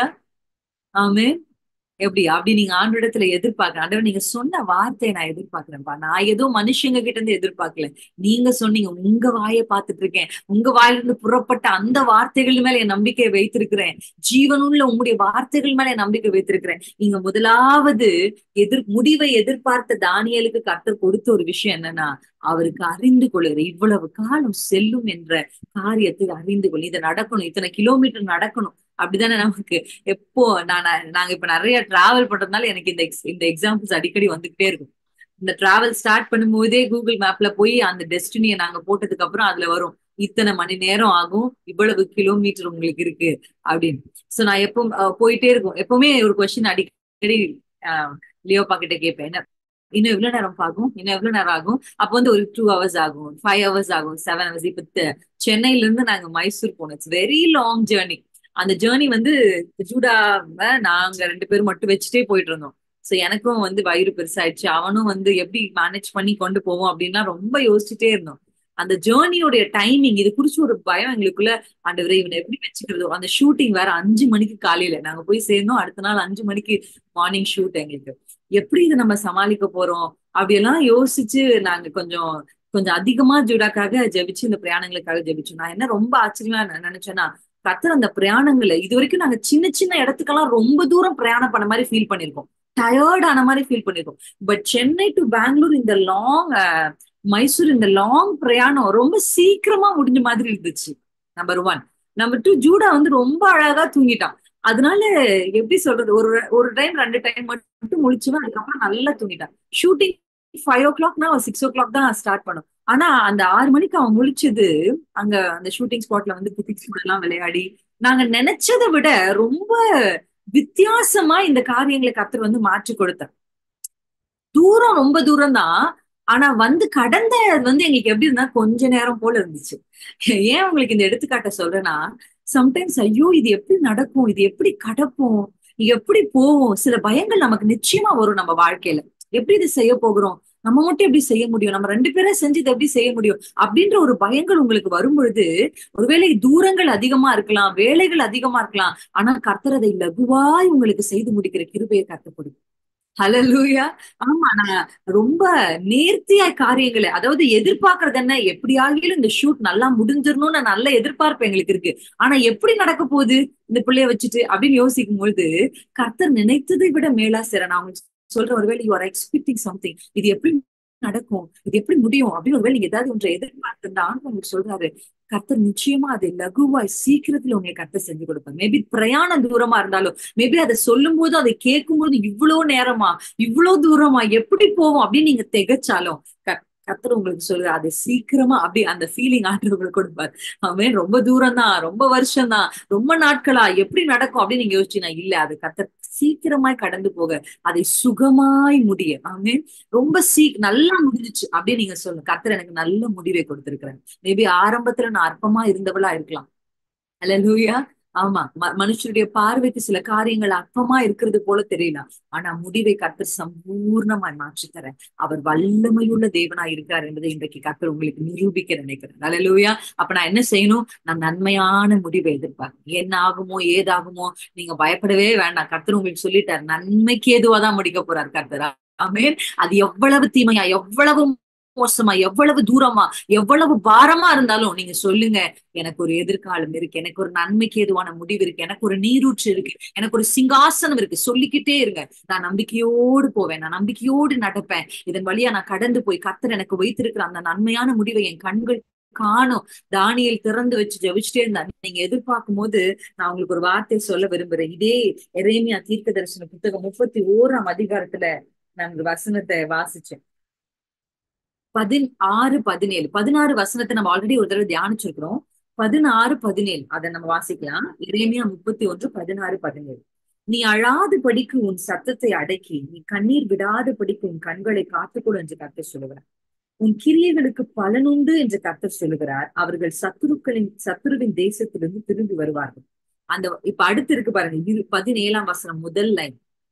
ஆமென் எப்படி அப்படி நீங்க ஆண்டோடத்துல எதிர்பார்க்க ஆண்டவர் நீங்க சொன்ன வார்த்தையை நான் எதிர்பார்க்கிறேன்ப்பா நான் ஏதோ மனுஷங்க கிட்ட இருந்து எதிர்பார்க்கல நீங்க சொன்னீங்க உங்க வாயை பார்த்துட்டு இருக்கேன் உங்க வாயிலிருந்து புறப்பட்ட அந்த வார்த்தைகள் மேல என் நம்பிக்கையை வைத்திருக்கிறேன் ஜீவனுள்ள உங்களுடைய வார்த்தைகள் மேல என் நம்பிக்கை வைத்திருக்கிறேன் நீங்க முதலாவது எதிர் முடிவை எதிர்பார்த்த தானியலுக்கு கர்த்தர் கொடுத்த ஒரு விஷயம் என்னன்னா அவருக்கு அறிந்து கொள்ளுகிற இவ்வளவு காலம் செல்லும் என்ற காரியத்தை அறிந்து கொள்ளு இது நடக்கணும் இத்தனை கிலோமீட்டர் நடக்கணும் அப்படிதானே நமக்கு எப்போ நான் நாங்க இப்ப நிறைய டிராவல் பண்றதுனால எனக்கு இந்த ex- இந்த எக்ஸாம்பிள்ஸ் அடிக்கடி வந்துகிட்டே இருக்கும் இந்த டிராவல் ஸ்டார்ட் பண்ணும்போதே கூகுள் மேப்ல போய் அந்த டெஸ்டினியை நாங்க போட்டதுக்கு அப்புறம் அதுல வரும் இத்தனை மணி நேரம் ஆகும் இவ்வளவு கிலோமீட்டர் உங்களுக்கு இருக்கு அப்படின்னு சோ நான் எப்போ அஹ், போயிட்டே இருக்கும் எப்பவுமே ஒரு கொஸ்டின் அடிக்கடி அஹ், லியோப்பா கிட்ட கேட்பேன் என்ன இன்னும் எவ்வளவு நேரம் ஆகும் இன்னும் எவ்வளவு நேரம் ஆகும் அப்போ வந்து ஒரு டூ ஹவர்ஸ் ஆகும் ஃபைவ் ஹவர்ஸ் ஆகும் செவன் ஹவர்ஸ் இப்ப த- சென்னையில இருந்து நாங்க மைசூர் போனோம் இட்ஸ் வெரி லாங் ஜேர்னி அந்த ஜேர்னி வந்து ஜூடாவை நாங்க ரெண்டு பேரும் மட்டும் வச்சுட்டே போயிட்டு இருந்தோம் சோ எனக்கும் வந்து வயிறு பெருசாயிடுச்சு அவனும் வந்து எப்படி மேனேஜ் பண்ணி கொண்டு போவோம் அப்படின்லாம் ரொம்ப யோசிச்சுட்டே இருந்தோம் அந்த ஜேர்னியோடைய டைமிங் இது குறிச்சு ஒரு பயம் எங்களுக்குள்ள ஆண்டவரே இவனை எப்படி வச்சுக்கிறதோ அந்த ஷூட்டிங் வேற அஞ்சு மணிக்கு காலையில நாங்க போய் சேர்ந்தோம் அடுத்த நாள் அஞ்சு மணிக்கு மார்னிங் ஷூட் எங்களுக்கு எப்படி இதை நம்ம சமாளிக்க போறோம் அப்படியெல்லாம் யோசிச்சு நாங்க கொஞ்சம் கொஞ்சம் அதிகமா ஜூடாக்காக ஜெபிச்சு இந்த பிரயாணங்களுக்காக ஜெபிச்சோம் நான் என்ன ரொம்ப ஆச்சரியமா நெ- நினைச்சேன்னா கத்தர் அந்த பிரயாணங்களை இது வரைக்கும் நாங்க சின்ன சின்ன இடத்துக்கெல்லாம் ரொம்ப தூரம் பிரயாணம் பண்ண மாதிரி ஃபீல் பண்ணிருக்கோம் டயர்ட் ஆன மாதிரி ஃபீல் பண்ணிருக்கோம் பட் சென்னை டு பெங்களூர் இந்த லாங் மைசூர் இந்த லாங் பிரயாணம் ரொம்ப சீக்கிரமா முடிஞ்ச மாதிரி இருந்துச்சு நம்பர் ஒன் நம்பர் டூ ஜூடா வந்து ரொம்ப அழகா தூங்கிட்டான் அதனால எப்படி சொல்றது ஒரு ஒரு டைம் ரெண்டு டைம் மட்டும் முழிச்சுவேன் அதுக்கப்புறம் நல்லா தூங்கிட்டான் ஷூட்டிங் ஃபைவ் ஓ கிளாக்னா சிக்ஸ் ஓ கிளாக் தான் ஸ்டார்ட் பண்ணும் ஆனா அந்த ஆறு மணிக்கு அவன் முழிச்சது அங்க அந்த ஷூட்டிங் ஸ்பாட்ல வந்து குட்டிக்ஸ் கூட எல்லாம் விளையாடி நாங்க நினைச்சதை விட ரொம்ப வித்தியாசமா இந்த காரியங்களை கத்தர் வந்து மாற்றி கொடுத்தார் தூரம் ரொம்ப தூரம் தான் ஆனா வந்து கடந்த வந்து எங்களுக்கு எப்படி இருந்தா கொஞ்ச நேரம் போல இருந்துச்சு ஏன் உங்களுக்கு இந்த எடுத்துக்காட்ட சொல்றேன்னா சம்டைம்ஸ் ஐயோ இது எப்படி நடக்கும் இது எப்படி கடப்போம் இது எப்படி போவோம் சில பயங்கள் நமக்கு நிச்சயமா வரும் நம்ம வாழ்க்கையில எப்படி இது செய்ய போகிறோம் நம்ம மட்டும் எப்படி செய்ய முடியும் நம்ம ரெண்டு பேரும் செஞ்சு இதை எப்படி செய்ய முடியும் அப்படின்ற ஒரு பயங்கள் உங்களுக்கு வரும் பொழுது ஒருவேளை தூரங்கள் அதிகமா இருக்கலாம் வேலைகள் அதிகமா இருக்கலாம் ஆனா கர்த்தர் அதை லகுவாய் உங்களுக்கு செய்து முடிக்கிற கிருபையை கர்த்தர் கொடுக்கும் ஹalleluya ஆமா நான் ரொம்ப நேர்த்தியா காரியங்களை அதாவது எதிர்பார்க்கறது என்ன எப்படியாகிலும் இந்த ஷூட் நல்லா முடிஞ்சிடணும்னு நல்ல எதிர்பார்ப்பு எங்களுக்கு இருக்கு ஆனா எப்படி நடக்க போகுது இந்த பிள்ளைய வச்சுட்டு அப்படின்னு யோசிக்கும் பொழுது கர்த்தர் நினைத்ததை விட மேலா சிற நான் உங்களுக்கு சொல்றேன் ஒருவேளை யூ ஆர் எக்ஸ்பெக்டிங் சம்திங் இது எப்படி நடக்கும் இது எப்படி முடியும் அப்படின்னு ஒருவேளை நீங்க ஏதாவது ஒன்றை எதிர்பார்த்திருந்தா உங்களுக்கு சொல்றாரு கர்த்தர் நிச்சயமா அதை லகுவாய் சீக்கிரத்துல உங்களுக்கு கர்த்தர் செஞ்சு கொடுப்பார் மேபி பிரயாணம் தூரமா இருந்தாலும் மேபி அதை சொல்லும் போது அதை கேட்கும் போது இவ்வளவு நேரமா இவ்வளவு தூரமா எப்படி போவோம் அப்படின்னு நீங்க திகைச்சாலும் க- கத்தர் உங்களுக்கு சொல்லுது அது சீக்கிரமா அப்படி அந்த ஃபீலிங் ஆண்டு உங்களுக்கு கொடுப்பாரு அவன் ரொம்ப தூரம் தான் ரொம்ப வருஷம் தான் ரொம்ப நாட்களா எப்படி நடக்கும் அப்படின்னு நீங்க யோசிச்சீங்கன்னா இல்ல அது கத்தர் சீக்கிரமாய் கடந்து போக அதை சுகமாய் முடிய ஆமேன் ரொம்ப சீ நல்லா முடிஞ்சிச்சு அப்படின்னு நீங்க சொல்லுங்க கத்தர் எனக்கு நல்ல முடிவை கொடுத்திருக்கிறேன் மேபி ஆரம்பத்துல நான் அற்பமா இருந்தவளா இருக்கலாம் அல்ல லூயா ஆமா மனுஷருடைய பார்வைக்கு சில காரியங்கள் அற்பமா இருக்கிறது போல தெரியலாம் ஆனா முடிவை கத்தர் சம்பூர்ணமாய் மாற்றி தர அவர் வல்லமையுள்ள தேவனா இருக்கார் என்பதை இன்றைக்கு கத்தர் உங்களுக்கு நிரூபிக்க நினைக்கிறேன் அலலூயா அப்ப நான் என்ன செய்யணும் நான் நன்மையான முடிவை எதிர்பார்க்கேன் என்ன ஆகுமோ ஏதாகுமோ நீங்க பயப்படவே வேண்டாம் கத்தர் உங்களுக்கு சொல்லிட்டார் நன்மைக்கு ஏதுவாதான் முடிக்க போறார் கர்த்தரா ஆமேன் அது எவ்வளவு தீமையா எவ்வளவு மோசமா எவ்வளவு தூரமா எவ்வளவு பாரமா இருந்தாலும் நீங்க சொல்லுங்க எனக்கு ஒரு எதிர்காலம் இருக்கு எனக்கு ஒரு நன்மைக்கு ஏதுவான முடிவு இருக்கு எனக்கு ஒரு நீரூற்று இருக்கு எனக்கு ஒரு சிங்காசனம் இருக்கு சொல்லிக்கிட்டே இருங்க நான் நம்பிக்கையோடு போவேன் நான் நம்பிக்கையோடு நடப்பேன் இதன் வழியா நான் கடந்து போய் கத்தர் எனக்கு வைத்திருக்கிற அந்த நன்மையான முடிவை என் கண்கள் காணும் தானியல் திறந்து வச்சு ஜெபிச்சுட்டே இருந்தா நீங்க எதிர்பார்க்கும் போது நான் உங்களுக்கு ஒரு வார்த்தை சொல்ல விரும்புறேன் இதே எரேமியா தீர்க்க தரிசன புத்தகம் முப்பத்தி ஓராம் அதிகாரத்துல நான் வசனத்தை வாசிச்சேன் பதின் ஆறு பதினேழு பதினாறு வசனத்தை நம்ம ஆல்ரெடி ஒரு தடவை தியானிச்சிருக்கிறோம் பதினாறு பதினேழு அதை நம்ம வாசிக்கலாம் இறைமையா முப்பத்தி ஒன்று பதினாறு பதினேழு நீ அழாது படிக்கு உன் சத்தத்தை அடக்கி நீ கண்ணீர் விடாது படிக்கு உன் கண்களை காத்துக்கொடு என்று கத்த சொல்லுகிறார் உன் கிரியைகளுக்கு பலனுண்டு என்று கத்தர் சொல்லுகிறார் அவர்கள் சத்துருக்களின் சத்துருவின் தேசத்திலிருந்து திரும்பி வருவார்கள் அந்த இப்ப அடுத்து இருக்கு பாருங்க இரு பதினேழாம் வசனம் முதல் லைன்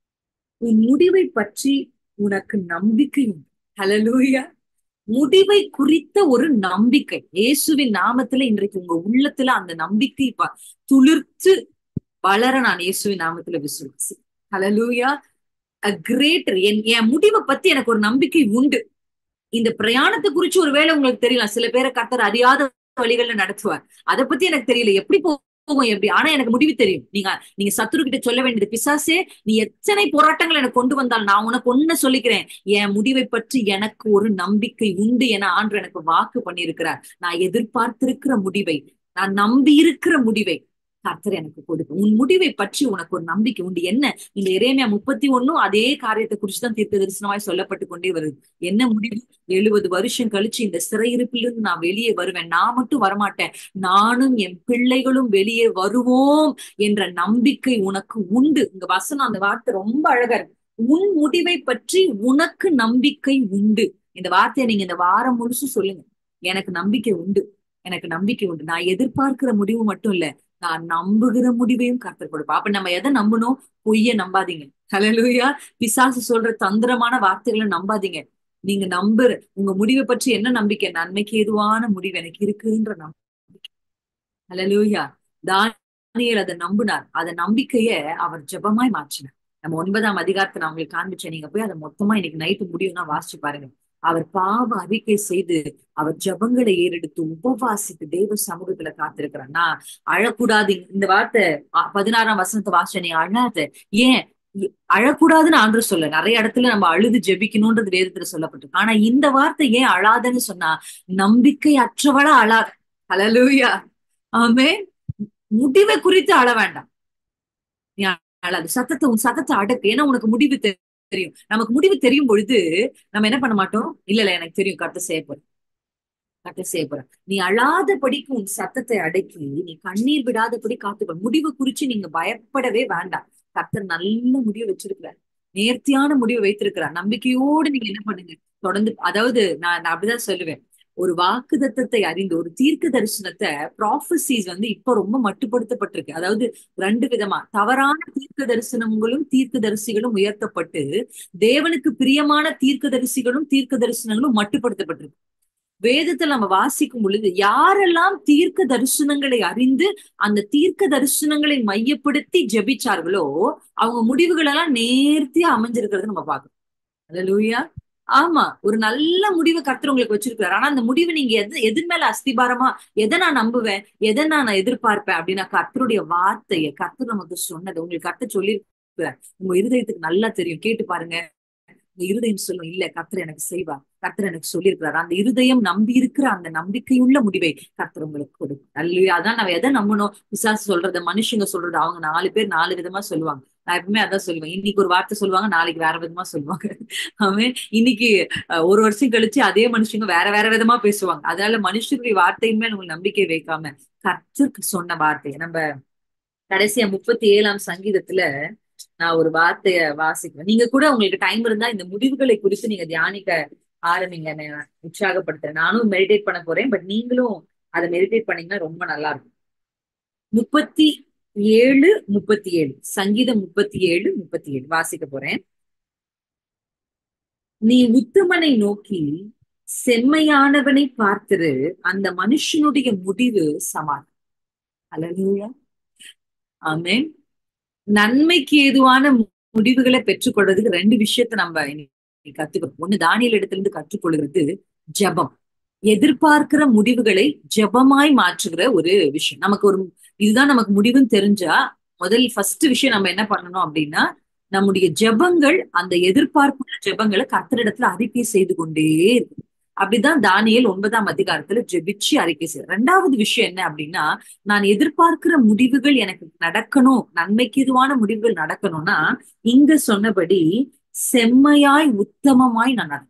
உன் முடிவை பற்றி உனக்கு நம்பிக்கை உண்டு ஹலலூயா முடிவை குறித்த ஒரு நம்பிக்கை இயேசுவின் நாமத்துல இன்றைக்கு உங்க உள்ளத்துல அந்த நம்பிக்கை துளிர்த்து வளர நான் இயேசுவின் நாமத்துல விசுவாசி ஹலலூயா கிரேட்டர் என் என் முடிவை பத்தி எனக்கு ஒரு நம்பிக்கை உண்டு இந்த பிரயாணத்தை குறிச்சு ஒருவேளை உங்களுக்கு தெரியலாம் சில பேரை கத்தர் அறியாத வழிகள்ல நடத்துவார் அதை பத்தி எனக்கு தெரியல எப்படி போகும் எப்படி ஆனா எனக்கு முடிவு தெரியும் நீங்க நீங்க சத்துரு கிட்ட சொல்ல வேண்டியது பிசாசே நீ எத்தனை போராட்டங்கள் எனக்கு கொண்டு வந்தால் நான் உனக்கு ஒண்ணு சொல்லிக்கிறேன் என் முடிவை பற்றி எனக்கு ஒரு நம்பிக்கை உண்டு என ஆண்டு எனக்கு வாக்கு பண்ணியிருக்கிறார் நான் எதிர்பார்த்திருக்கிற முடிவை நான் நம்பி இருக்கிற முடிவை கர்த்தர் எனக்கு கொடுக்கும் உன் முடிவை பற்றி உனக்கு ஒரு நம்பிக்கை உண்டு என்ன இந்த இறைமையா முப்பத்தி ஒன்னும் அதே காரியத்தை குறிச்சுதான் தீர்க்க தரிசனமாய் சொல்லப்பட்டு கொண்டே வருது என்ன முடிவு எழுபது வருஷம் கழிச்சு இந்த சிறையிருப்பிலிருந்து நான் வெளியே வருவேன் நான் மட்டும் வரமாட்டேன் நானும் என் பிள்ளைகளும் வெளியே வருவோம் என்ற நம்பிக்கை உனக்கு உண்டு இந்த வசனம் அந்த வார்த்தை ரொம்ப அழகா இருக்கு உன் முடிவை பற்றி உனக்கு நம்பிக்கை உண்டு இந்த வார்த்தையை நீங்க இந்த வாரம் முழுசும் சொல்லுங்க எனக்கு நம்பிக்கை உண்டு எனக்கு நம்பிக்கை உண்டு நான் எதிர்பார்க்கிற முடிவு மட்டும் இல்ல நான் நம்புகிற முடிவையும் கர்த்தர் கொடுப்பா அப்ப நம்ம எதை நம்பணும் பொய்ய நம்பாதீங்க ஹலலூயா பிசாசு சொல்ற தந்திரமான வார்த்தைகளை நம்பாதீங்க நீங்க நம்புற உங்க முடிவை பற்றி என்ன நம்பிக்கை நன்மைக்கு ஏதுவான முடிவு எனக்கு இருக்குன்ற நம்பிக்கை ஹலலூயா தானியல் அதை நம்பினார் அதை நம்பிக்கைய அவர் ஜபமாய் மாற்றினார் நம்ம ஒன்பதாம் அதிகாரத்தை நான் உங்களுக்கு காண்பிச்சேன் நீங்க போய் அதை மொத்தமா இன்னைக்கு நைட்டு முடியும்னா வாசிச்சு பாருங்க அவர் பாவ அறிக்கை செய்து அவர் ஜபங்களை ஏறெடுத்து உபவாசித்து தேவ சமூகத்துல காத்திருக்கிறார் நான் அழக்கூடாது இந்த வார்த்தை பதினாறாம் வசனத்தை வாச நீ அழாத ஏன் அழக்கூடாதுன்னு ஆண்டு சொல்ல நிறைய இடத்துல நம்ம அழுது ஜெபிக்கணும்ன்றது வேதத்துல சொல்லப்பட்டிருக்கு ஆனா இந்த வார்த்தை ஏன் அழாதன்னு சொன்னா நம்பிக்கை அற்றவளா அழாத ஹலலூயா ஆமே முடிவை குறித்து அழ வேண்டாம் நீ அழாது சத்தத்தை உன் சத்தத்தை அடக்கு ஏன்னா உனக்கு முடிவு தெரியும் நமக்கு முடிவு தெரியும் பொழுது நம்ம என்ன பண்ண மாட்டோம் இல்ல இல்ல எனக்கு தெரியும் கத்த செய்ய போறேன் கத்த செய்ய போறேன் நீ அழாத படிக்கு உன் சத்தத்தை அடக்கி நீ கண்ணீர் விடாதபடி காத்துக்கோ முடிவு குறிச்சு நீங்க பயப்படவே வேண்டாம் கத்தர் நல்ல முடிவு வச்சிருக்கிறார் நேர்த்தியான முடிவு வைத்திருக்கிறார் நம்பிக்கையோடு நீங்க என்ன பண்ணுங்க தொடர்ந்து அதாவது நான் நான் அப்படிதான் சொல்லுவேன் ஒரு வாக்கு தத்தத்தை அறிந்து ஒரு தீர்க்க தரிசனத்தை ப்ராஃபசிஸ் வந்து இப்ப ரொம்ப மட்டுப்படுத்தப்பட்டிருக்கு அதாவது ரெண்டு விதமா தவறான தீர்க்க தரிசனங்களும் தீர்க்க தரிசிகளும் உயர்த்தப்பட்டு தேவனுக்கு பிரியமான தீர்க்க தரிசிகளும் தீர்க்க தரிசனங்களும் மட்டுப்படுத்தப்பட்டிருக்கு வேதத்துல நம்ம வாசிக்கும் பொழுது யாரெல்லாம் தீர்க்க தரிசனங்களை அறிந்து அந்த தீர்க்க தரிசனங்களை மையப்படுத்தி ஜபிச்சார்களோ அவங்க முடிவுகள் எல்லாம் நேர்த்தியா அமைஞ்சிருக்கிறது நம்ம பார்க்கணும் லூயா ஆமா ஒரு நல்ல முடிவை கர்த்தர் உங்களுக்கு வச்சிருக்கிறார் ஆனா அந்த முடிவு நீங்க எது எது மேல அஸ்திபாரமா எதை நான் நம்புவேன் எதை நான் எதிர்பார்ப்பேன் அப்படின்னா கர்த்தருடைய வார்த்தையை கர்த்தர் நமக்கு சொன்னது உங்களுக்கு கர்த்தர் சொல்லியிருக்கிறார் உங்க இருதயத்துக்கு நல்லா தெரியும் கேட்டு பாருங்க உங்க இருதயம் சொல்லும் இல்ல கர்த்தர் எனக்கு செய்வார் கர்த்தர் எனக்கு சொல்லியிருக்கிறார் அந்த இருதயம் நம்பி இருக்கிற அந்த நம்பிக்கையுள்ள முடிவை கர்த்தர் உங்களுக்கு கொடுக்கும் அல்லையா அதான் நம்ம எதை நம்பணும் விசாசு சொல்றத மனுஷங்க சொல்றது அவங்க நாலு பேர் நாலு விதமா சொல்லுவாங்க நான் எப்பவுமே அதான் சொல்லுவேன் இன்னைக்கு ஒரு வார்த்தை சொல்லுவாங்க நாளைக்கு வேற விதமா சொல்லுவாங்க அவன் இன்னைக்கு ஒரு வருஷம் கழிச்சு அதே மனுஷங்க வேற வேற விதமா பேசுவாங்க அதனால மனுஷனுடைய வார்த்தையின் மேல் உங்களுக்கு நம்பிக்கை வைக்காம கற்றுக்கு சொன்ன வார்த்தையை நம்ம கடைசியா முப்பத்தி ஏழாம் சங்கீதத்துல நான் ஒரு வார்த்தைய வாசிக்கிறேன் நீங்க கூட உங்களுக்கு டைம் இருந்தா இந்த முடிவுகளை குறித்து நீங்க தியானிக்க ஆரம்பிங்க உற்சாகப்படுத்துறேன் நானும் மெடிடேட் பண்ண போறேன் பட் நீங்களும் அதை மெடிடேட் பண்ணீங்கன்னா ரொம்ப நல்லா இருக்கும் முப்பத்தி ஏழு முப்பத்தி ஏழு சங்கீதம் முப்பத்தி ஏழு முப்பத்தி ஏழு வாசிக்க போறேன் நீ உத்தமனை நோக்கி செம்மையானவனை பார்த்திரு அந்த மனுஷனுடைய முடிவு சமாதானம் அலலூயா ஆமே நன்மைக்கு ஏதுவான முடிவுகளை பெற்றுக்கொள்றதுக்கு ரெண்டு விஷயத்த நம்ம கத்துக்கிறோம் ஒண்ணு தானியல் இடத்துல இருந்து கற்றுக்கொள்கிறது ஜபம் எதிர்பார்க்கிற முடிவுகளை ஜபமாய் மாற்றுகிற ஒரு விஷயம் நமக்கு ஒரு இதுதான் நமக்கு முடிவுன்னு தெரிஞ்சா முதல் ஃபர்ஸ்ட் விஷயம் நம்ம என்ன பண்ணணும் அப்படின்னா நம்முடைய ஜபங்கள் அந்த எதிர்பார்ப்புள்ள ஜபங்களை கத்தரிடத்துல அறிக்கை செய்து கொண்டே இருக்கும் அப்படிதான் தானியல் ஒன்பதாம் அதிகாரத்துல ஜெபிச்சு அறிக்கை செய்ய ரெண்டாவது விஷயம் என்ன அப்படின்னா நான் எதிர்பார்க்கிற முடிவுகள் எனக்கு நடக்கணும் நன்மைக்கு இதுவான முடிவுகள் நடக்கணும்னா இங்க சொன்னபடி செம்மையாய் உத்தமமாய் நான் நடக்கணும்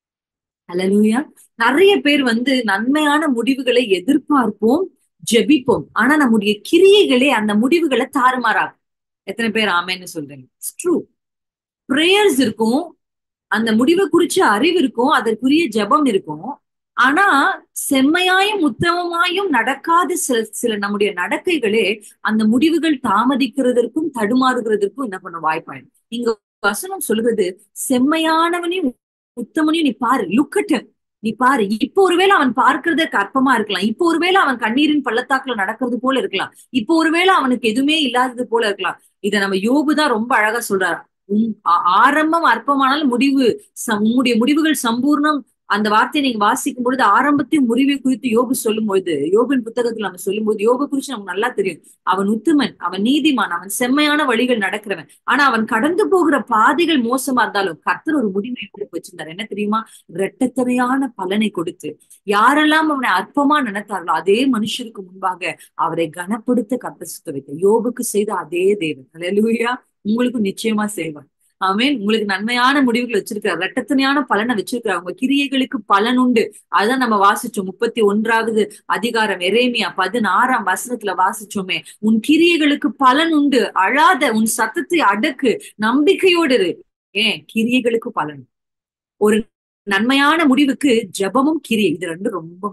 அலலூயா நிறைய பேர் வந்து நன்மையான முடிவுகளை எதிர்பார்ப்போம் ஜெபிப்போம் ஆனா நம்முடைய கிரியைகளே அந்த முடிவுகளை தாறுமாறாகும் எத்தனை பேர் ஆமேன்னு சொல்றீங்க ட்ரூ ப்ரேயர்ஸ் இருக்கும் அந்த முடிவை குறிச்ச அறிவு இருக்கும் அதற்குரிய ஜபம் இருக்கும் ஆனா செம்மையாயும் உத்தமமாயும் நடக்காத சில சில நம்முடைய நடக்கைகளே அந்த முடிவுகள் தாமதிக்கிறதற்கும் தடுமாறுகிறதற்கும் என்ன பண்ண வாய்ப்பாயிடும் இங்க வசனம் சொல்லுகிறது செம்மையானவனையும் உத்தமனையும் நீ பாரு லுக்கட்டு நீ பாரு இப்போ ஒருவேளை அவன் பார்க்கறதற்கு அற்பமா இருக்கலாம் இப்போ ஒருவேளை அவன் கண்ணீரின் பள்ளத்தாக்குல நடக்கிறது போல இருக்கலாம் இப்போ ஒருவேளை அவனுக்கு எதுவுமே இல்லாதது போல இருக்கலாம் இத நம்ம யோபு தான் ரொம்ப அழகா சொல்றாரு உம் ஆரம்பம் அற்பமானாலும் முடிவு உங்களுடைய முடிவுகள் சம்பூர்ணம் அந்த வார்த்தையை நீங்க வாசிக்கும் பொழுது ஆரம்பத்தையும் முடிவை குறித்து யோபு சொல்லும் பொழுது யோபின் புத்தகத்துல நம்ம சொல்லும் போது யோபு குறிச்சு நமக்கு நல்லா தெரியும் அவன் உத்துமன் அவன் நீதிமான் அவன் செம்மையான வழிகள் நடக்கிறவன் ஆனா அவன் கடந்து போகிற பாதைகள் மோசமா இருந்தாலும் கர்த்தர் ஒரு முடிவை கொடுத்து வச்சிருந்தார் என்ன தெரியுமா இரட்டத்தனையான பலனை கொடுத்து யாரெல்லாம் அவனை அற்பமா நினைத்தார்களோ அதே மனுஷருக்கு முன்பாக அவரை கனப்படுத்த கர்த்தர் சுத்த வைத்த யோபுக்கு செய்த அதே தேவன் அலையலூயா உங்களுக்கும் நிச்சயமா செய்வான் ஆமேன் உங்களுக்கு நன்மையான முடிவுகள் வச்சிருக்கிறார் ரெட்டத்தனையான பலனை வச்சிருக்கிறார் உங்க கிரியைகளுக்கு பலன் உண்டு அதான் நம்ம வாசிச்சோம் முப்பத்தி ஒன்றாவது அதிகாரம் எரேமியா பதினாறாம் வசனத்துல வாசிச்சோமே உன் கிரியைகளுக்கு பலன் உண்டு அழாத உன் சத்தத்தை அடக்கு நம்பிக்கையோடு இரு ஏன் கிரியைகளுக்கு பலன் ஒரு நன்மையான முடிவுக்கு ஜபமும் கிரியை இது ரெண்டும் ரொம்ப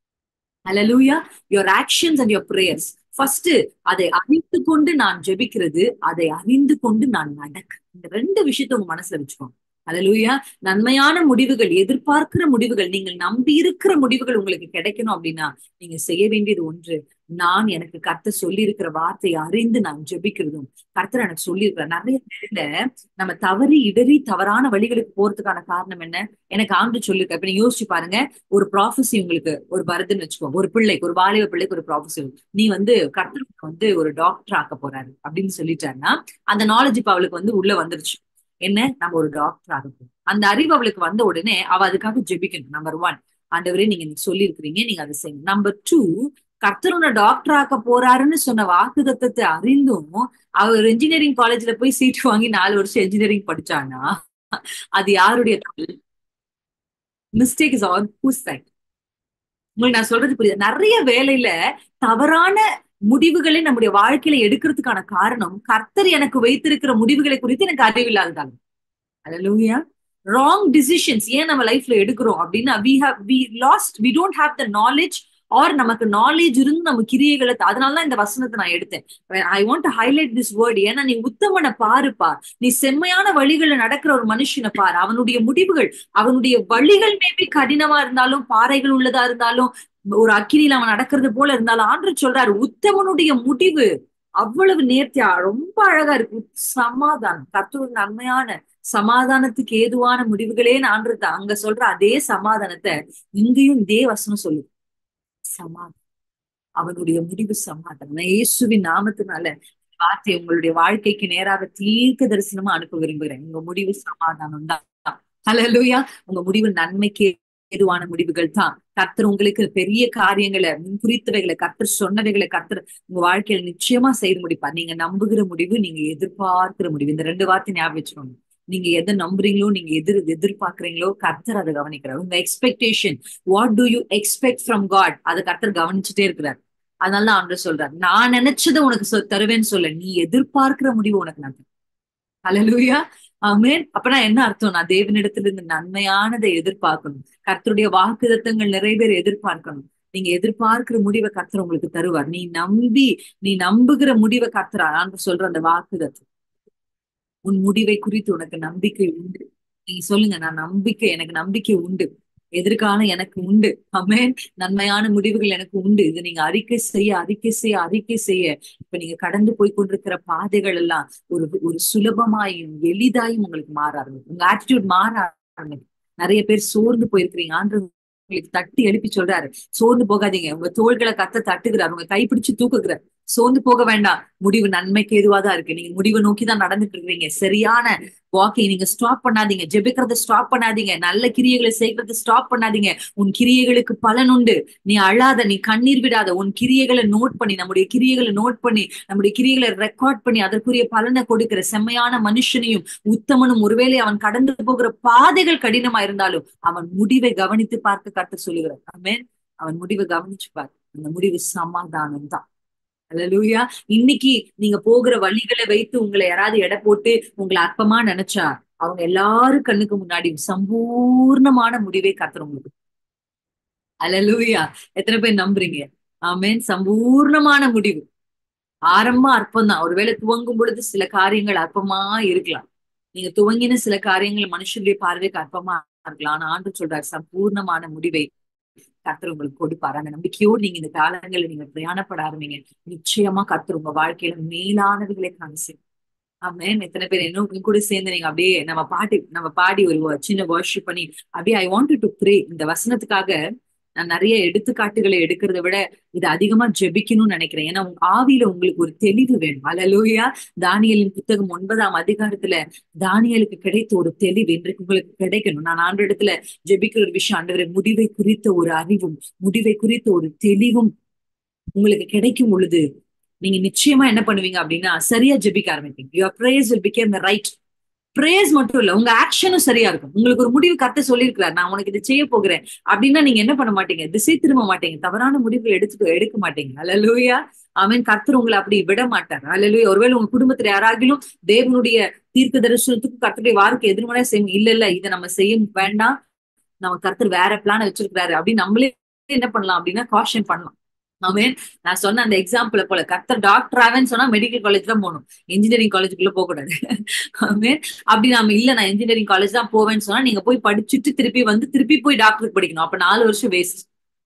hallelujah your actions and your prayers first அதை அறிந்து கொண்டு நான் ஜெபிக்கிறது அதை அறிந்து கொண்டு நான் நடக்க இந்த ரெண்டு விஷயத்த உங்க மனசுல வச்சுக்கோங்க அலலூயா நன்மையான முடிவுகள் எதிர்பார்க்கிற முடிவுகள் நீங்கள் நம்பி இருக்கிற முடிவுகள் உங்களுக்கு கிடைக்கணும் அப்படின்னா நீங்க செய்ய வேண்டியது ஒன்று நான் எனக்கு கர்த்தர் சொல்லி இருக்கிற வார்த்தையை அறிந்து நான் ஜெபிக்கிறதும் கர்த்தர் எனக்கு சொல்லியிருக்கிற நிறைய பேர்ல நம்ம தவறி இடறி தவறான வழிகளுக்கு போறதுக்கான காரணம் என்ன எனக்கு ஆண்டு சொல்லியிருக்க இப்ப நீங்க யோசிச்சு பாருங்க ஒரு ப்ராஃபஸி உங்களுக்கு ஒரு வருதுன்னு வச்சுக்கோங்க ஒரு பிள்ளைக்கு ஒரு வாலிப பிள்ளைக்கு ஒரு ப்ராஃபஸி நீ வந்து கர்த்தருக்கு வந்து ஒரு டாக்டர் ஆக்க போறாரு அப்படின்னு சொல்லிட்டாருன்னா அந்த நாலேஜ் இப்ப அவளுக்கு வந்து உள்ள வந்துருச்சு என்ன நம்ம ஒரு டாக்டர் ஆக போறோம் அந்த அறிவு அவளுக்கு வந்த உடனே அவ அதுக்காக ஜெபிக்கணும் நம்பர் ஒன் ஆண்டவரே நீங்க சொல்லி இருக்கிறீங்க நீங்க அதை செய்யணும் நம்பர் டூ கர்த்தரோட டாக்டர் ஆக்க போறாருன்னு சொன்ன வாக்குதத்தை அறிந்தும் அவர் இன்ஜினியரிங் காலேஜ்ல போய் சீட் வாங்கி நாலு வருஷம் இன்ஜினியரிங் படிச்சானா அது யாருடைய mistake is on who side உங்களுக்கு நான் சொல்றது புரியுது நிறைய வேலையில தவறான முடிவுகளை நம்முடைய வாழ்க்கையில எடுக்கிறதுக்கான காரணம் கர்த்தர் எனக்கு வைத்திருக்கிற முடிவுகளை குறித்து எனக்கு அறிவில்லாததாங்க அலலூயா ராங் டிசிஷன்ஸ் ஏன் நம்ம லைஃப்ல எடுக்கிறோம் அப்படின்னா we how we lost we don't have the knowledge or நமக்கு நாலேஜ் இருந்து நம்ம கிரியைகளை அதனாலதான் இந்த வசனத்தை நான் எடுத்தேன் I want highlight this word ஏன்னா நீ உத்தமனை பாருப்பா நீ செம்மையான வழிகளை நடக்கிற ஒரு மனுஷனை பாரு அவனுடைய முடிவுகள் அவனுடைய வழிகள் மேபி கடினமா இருந்தாலும் பாறைகள் உள்ளதா இருந்தாலும் ஒரு அக்கினியில அவன் நடக்கிறது போல இருந்தாலும் ஆண்டு சொல்றாரு உத்தமனுடைய முடிவு அவ்வளவு நேர்த்தியா ரொம்ப அழகா இருக்கு சமாதானம் கத்தூர் நன்மையான சமாதானத்துக்கு ஏதுவான முடிவுகளே ஆண்டு அங்க சொல்ற அதே சமாதானத்தை இங்கேயும் இதே வசனம் சொல்லுது சமாதானம் அவனுடைய முடிவு சமாதானம் இயேசுவின் நாமத்தினால வார்த்தை உங்களுடைய வாழ்க்கைக்கு நேராக தீர்க்க தரிசனமா அனுப்ப விரும்புகிறேன் உங்க முடிவு சமாதானம் தான் ஹலலூயா உங்க முடிவு நன்மைக்கு ஏதுவான முடிவுகள் தான் கர்த்தர் உங்களுக்கு பெரிய காரியங்களை முன் குறித்தவைகளை கர்த்தர் சொன்னவைகளை கர்த்தர் உங்க வாழ்க்கையில நிச்சயமா செய்து முடிப்பார் நீங்க நம்புகிற முடிவு நீங்க எதிர்பார்க்கிற முடிவு இந்த ரெண்டு வார்த்தை ஞாபகம் வச்சுக்கோங்க நீங்க எதை நம்புறீங்களோ நீங்க எதிர் எதிர்பார்க்கறீங்களோ கர்த்தர் அதை கவனிக்கிறார் உங்க expectation what do you expect from God அதை கர்த்தர் கவனிச்சுட்டே இருக்கிறார் அதனால ஆண்டு சொல்றார் நான் நினைச்சதை உனக்கு சொ- தருவேன்னு சொல்ல நீ எதிர்பார்க்கிற முடிவு உனக்கு நான் தருவேன். ஹalleluya ஆமென் அப்பனா என்ன அர்த்தம் நான் தேவனிடத்துல இருந்து நன்மையானதை எதிர்பார்க்கணும் கர்த்தருடைய வாக்குதத்தங்கள் நிறைவேற எதிர்பார்க்கணும் நீங்க எதிர்பார்க்கிற முடிவை கர்த்தர் உங்களுக்கு தருவார் நீ நம்பி நீ நம்புகிற முடிவை கர்த்தரா நான் சொல்ற அந்த வாக்குதத்தம் உன் முடிவை குறித்து உனக்கு நம்பிக்கை உண்டு நீங்க சொல்லுங்க நான் நம்பிக்கை எனக்கு நம்பிக்கை உண்டு எதிர்காலம் எனக்கு உண்டு ஆமென் நன்மையான முடிவுகள் எனக்கு உண்டு இது நீங்க அறிக்கை செய்ய அறிக்கை செய்ய அறிக்கை செய்ய இப்ப நீங்க கடந்து போய் கொண்டிருக்கிற பாதைகள் எல்லாம் ஒரு ஒரு சுலபமாயும் எளிதாயும் உங்களுக்கு மாற ஆரம்பிக்கும் உங்க ஆட்டிடியூட் மாற ஆரம்பிக்கும் நிறைய பேர் சோர்ந்து போயிருக்கிறீங்க ஆண்டு உங்களுக்கு தட்டி எழுப்பி சொல்றாரு சோர்ந்து போகாதீங்க உங்க தோள்களை கத்த தட்டுகிறார் உங்க கைப்பிடிச்சு தூக்குகிறார் சோர்ந்து போக வேண்டாம் முடிவு நன்மைக்கு எதுவாதான் இருக்கு நீங்க முடிவை நோக்கி தான் நடந்துட்டு இருக்கீங்க சரியான வாக்கிங் நீங்க ஸ்டாப் பண்ணாதீங்க ஜெபிக்கிறத ஸ்டாப் பண்ணாதீங்க நல்ல கிரியைகளை செய்யறத ஸ்டாப் பண்ணாதீங்க உன் கிரியைகளுக்கு பலன் உண்டு நீ அழாத நீ கண்ணீர் விடாத உன் கிரியைகளை நோட் பண்ணி நம்முடைய கிரியைகளை நோட் பண்ணி நம்முடைய கிரியைகளை ரெக்கார்ட் பண்ணி அதற்குரிய பலனை கொடுக்கிற செம்மையான மனுஷனையும் உத்தமனும் ஒருவேளை அவன் கடந்து போகிற பாதைகள் கடினமா இருந்தாலும் அவன் முடிவை கவனித்து பார்க்க கத்து சொல்லுகிறார் ஆமென் அவன் முடிவை கவனிச்சு பார் அந்த முடிவு சமாதானம் தான் அல்லேலூயா இன்னைக்கு நீங்க போகிற வழிகளை வைத்து உங்களை யாராவது எடை போட்டு உங்களை அற்பமா நினைச்சா அவங்க எல்லாரும் கண்ணுக்கு முன்னாடி சம்பூர்ணமான முடிவை கத்துற உங்களுக்கு அல்லேலூயா எத்தனை பேர் நம்புறீங்க ஆமென் சம்பூர்ணமான முடிவு ஆரம்பம் அற்பம் தான் ஒருவேளை துவங்கும் பொழுது சில காரியங்கள் அற்பமா இருக்கலாம் நீங்க துவங்கின சில காரியங்கள் மனுஷனுடைய பார்வைக்கு அற்பமா இருக்கலாம் ஆனா ஆண்டு சொல்றார் சம்பூர்ணமான முடிவை கர்த்தர் உங்களுக்கு கொடுப்பாரு அந்த நம்பிக்கையோடு நீங்க இந்த காலங்களில் நீங்க பிரயாணப்பட ஆரம்பிங்க நிச்சயமா கர்த்தர் உங்க வாழ்க்கையில மேலானவைகளை காமிச்சு ஆமென் எத்தனை பேர் என்ன உங்க கூட சேர்ந்து நீங்க அப்படியே நம்ம பாட்டு நம்ம பாடி ஒரு wo- சின்ன வர்ஷிப் பண்ணி அப்படியே ஐ வாண்ட் டு ப்ரே இந்த வசனத்துக்காக நான் நிறைய எடுத்துக்காட்டுகளை எடுக்கிறத விட இது அதிகமா ஜெபிக்கணும்னு நினைக்கிறேன் ஏன்னா உங்க ஆவியில உங்களுக்கு ஒரு தெளிவு வேணும் அல்லேலூயா தானியலின் புத்தகம் ஒன்பதாம் அதிகாரத்துல தானியலுக்கு கிடைத்த ஒரு தெளிவு இன்றைக்கு உங்களுக்கு கிடைக்கணும் நான் ஆண்டு இடத்துல ஜெபிக்கிற ஒரு விஷயம் ஆண்டவரே முடிவை குறித்த ஒரு அறிவும் முடிவை குறித்த ஒரு தெளிவும் உங்களுக்கு கிடைக்கும் பொழுது நீங்க நிச்சயமா என்ன பண்ணுவீங்க அப்படின்னா சரியா ஜெபிக்க ஆரம்பிப்பீங்க your prayers will become the right prayers மட்டும் இல்ல உங்க ஆக்ஷனும் சரியா இருக்கும் உங்களுக்கு ஒரு முடிவு கத்த சொல்லியிருக்கிறார் நான் உனக்கு இது செய்ய போகிறேன் அப்படின்னா நீங்க என்ன பண்ண மாட்டீங்க திசை திரும்ப மாட்டீங்க தவறான முடிவுகள் எடுத்து எடுக்க மாட்டீங்க அல்லேலூயா அவன் கர்த்தர் உங்களை அப்படி விட மாட்டார் அல்லேலூயா ஒருவேளை உங்க குடும்பத்துல யாராகிலும் தேவனுடைய தீர்க்க தரிசனத்துக்கு கர்த்தருடைய வார்த்தை எதிர்மறையா செய்யும் இல்ல இல்ல இதை நம்ம செய்ய வேண்டாம் நம்ம கர்த்தர் வேற பிளான் வச்சிருக்கிறாரு அப்படின்னு நம்மளே என்ன பண்ணலாம் அப்படின்னா காஷன் பண்ணலாம் ஆமென் நான் சொன்ன அந்த எக்ஸாம்பிள போல கர்த்தர் டாக்டர் ஆவேன்னு சொன்னா மெடிக்கல் காலேஜ் தான் போகணும் இன்ஜினியரிங் காலேஜுக்குள்ள போக கூடாது ஆமென் அப்படி நாம இல்ல நான் இன்ஜினியரிங் காலேஜ் தான் போவேன்னு சொன்னா நீங்க போய் படிச்சுட்டு திருப்பி வந்து திருப்பி போய் டாக்டருக்கு படிக்கணும் அப்ப நாலு வருஷம் வேஸ்ட்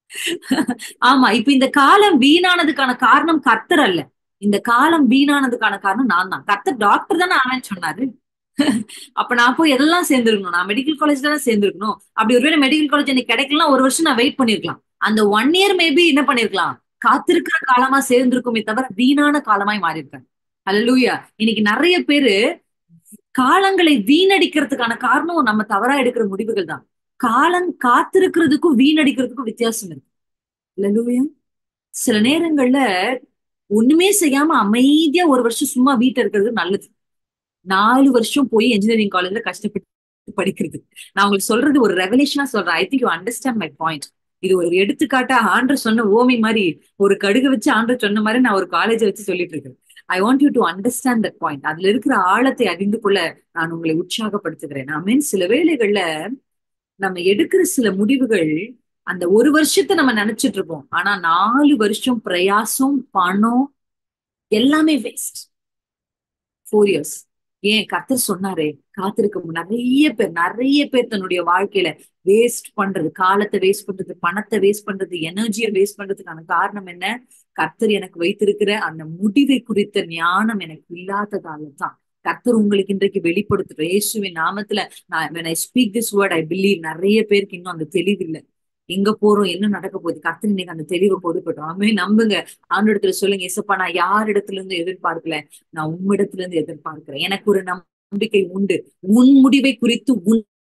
ஆமா இப்ப இந்த காலம் வீணானதுக்கான காரணம் கர்த்தர் அல்ல இந்த காலம் வீணானதுக்கான காரணம் நான் தான் கர்த்தர் டாக்டர் தானே ஆவேன்னு சொன்னாரு அப்ப நான் போய் எதெல்லாம் சேர்ந்திருக்கணும் நான் மெடிக்கல் காலேஜ் தானே சேர்ந்திருக்கணும் அப்படி ஒருவேளை மெடிக்கல் காலேஜ் எனக்கு கிடைக்கலாம் ஒரு வருஷம் நான் வெயிட் பண்ணிருக்கலாம் அந்த ஒன் இயர் மேபி என்ன பண்ணிருக்கலாம் காத்திருக்கிற காலமா சேர்ந்திருக்குமே தவிர வீணான காலமாய் மாறி இருக்கேன் அல்லூயா இன்னைக்கு நிறைய பேரு காலங்களை வீணடிக்கிறதுக்கான காரணம் நம்ம தவறா எடுக்கிற முடிவுகள் தான் காலம் காத்திருக்கிறதுக்கும் வீணடிக்கிறதுக்கும் வித்தியாசம் இருக்கு அல்லூயா சில நேரங்கள்ல ஒண்ணுமே செய்யாம அமைதியா ஒரு வருஷம் சும்மா வீட்டுல இருக்கிறது நல்லது நாலு வருஷம் போய் இன்ஜினியரிங் காலேஜ்ல கஷ்டப்பட்டு படிக்கிறது நான் உங்களுக்கு சொல்றது ஒரு ரெவலேஷனா சொல்றேன் I think you understand my point இது ஒரு எடுத்துக்காட்டா ஆண்டர் சொன்ன ஓமி மாதிரி ஒரு கடுகு வச்சு ஆண்டர் சொன்ன மாதிரி நான் ஒரு காலேஜ் வச்சு சொல்லிட்டு இருக்கேன் I want you to understand that point அதுல இருக்கிற ஆழத்தை அறிந்து கொள்ள நான் உங்களை உற்சாகப்படுத்துகிறேன் ஐ மீன் சில வேளைகள்ல நம்ம எடுக்கிற சில முடிவுகள் அந்த ஒரு வருஷத்தை நம்ம நினைச்சிட்டு இருப்போம் ஆனா நாலு வருஷம் பிரயாசம் பணம் எல்லாமே வேஸ்ட் ஃபோர் இயர்ஸ் ஏன் கர்த்தர் சொன்னாரே காத்திருக்க நிறைய பேர் நிறைய பேர் தன்னுடைய வாழ்க்கையில வேஸ்ட் பண்றது காலத்தை வேஸ்ட் பண்றது பணத்தை வேஸ்ட் பண்றது எனர்ஜியை வேஸ்ட் பண்றதுக்கான காரணம் என்ன கர்த்தர் எனக்கு வைத்திருக்கிற அந்த முடிவை குறித்த ஞானம் எனக்கு இல்லாததால தான் கர்த்தர் உங்களுக்கு இன்றைக்கு வெளிப்படுத்துற இயேசுவின் நாமத்துல நான் when I speak this word I believe நிறைய பேருக்கு இன்னும் அந்த தெளிவு இல்லை எங்க போறோம் என்ன நடக்க போகுது கர்த்தர் இன்னைக்கு அந்த தெளிவை கொடுக்கட்டும் ஆமே நம்புங்க ஆண்டோடத்துல சொல்லுங்க இசப்பா நான் யார் இடத்துல இருந்து எதிர்பார்க்கல நான் உம்மிடத்துல இருந்து எதிர்பார்க்கிறேன் எனக்கு ஒரு நம்பிக்கை உண்டு உன் முடிவை குறித்து உன்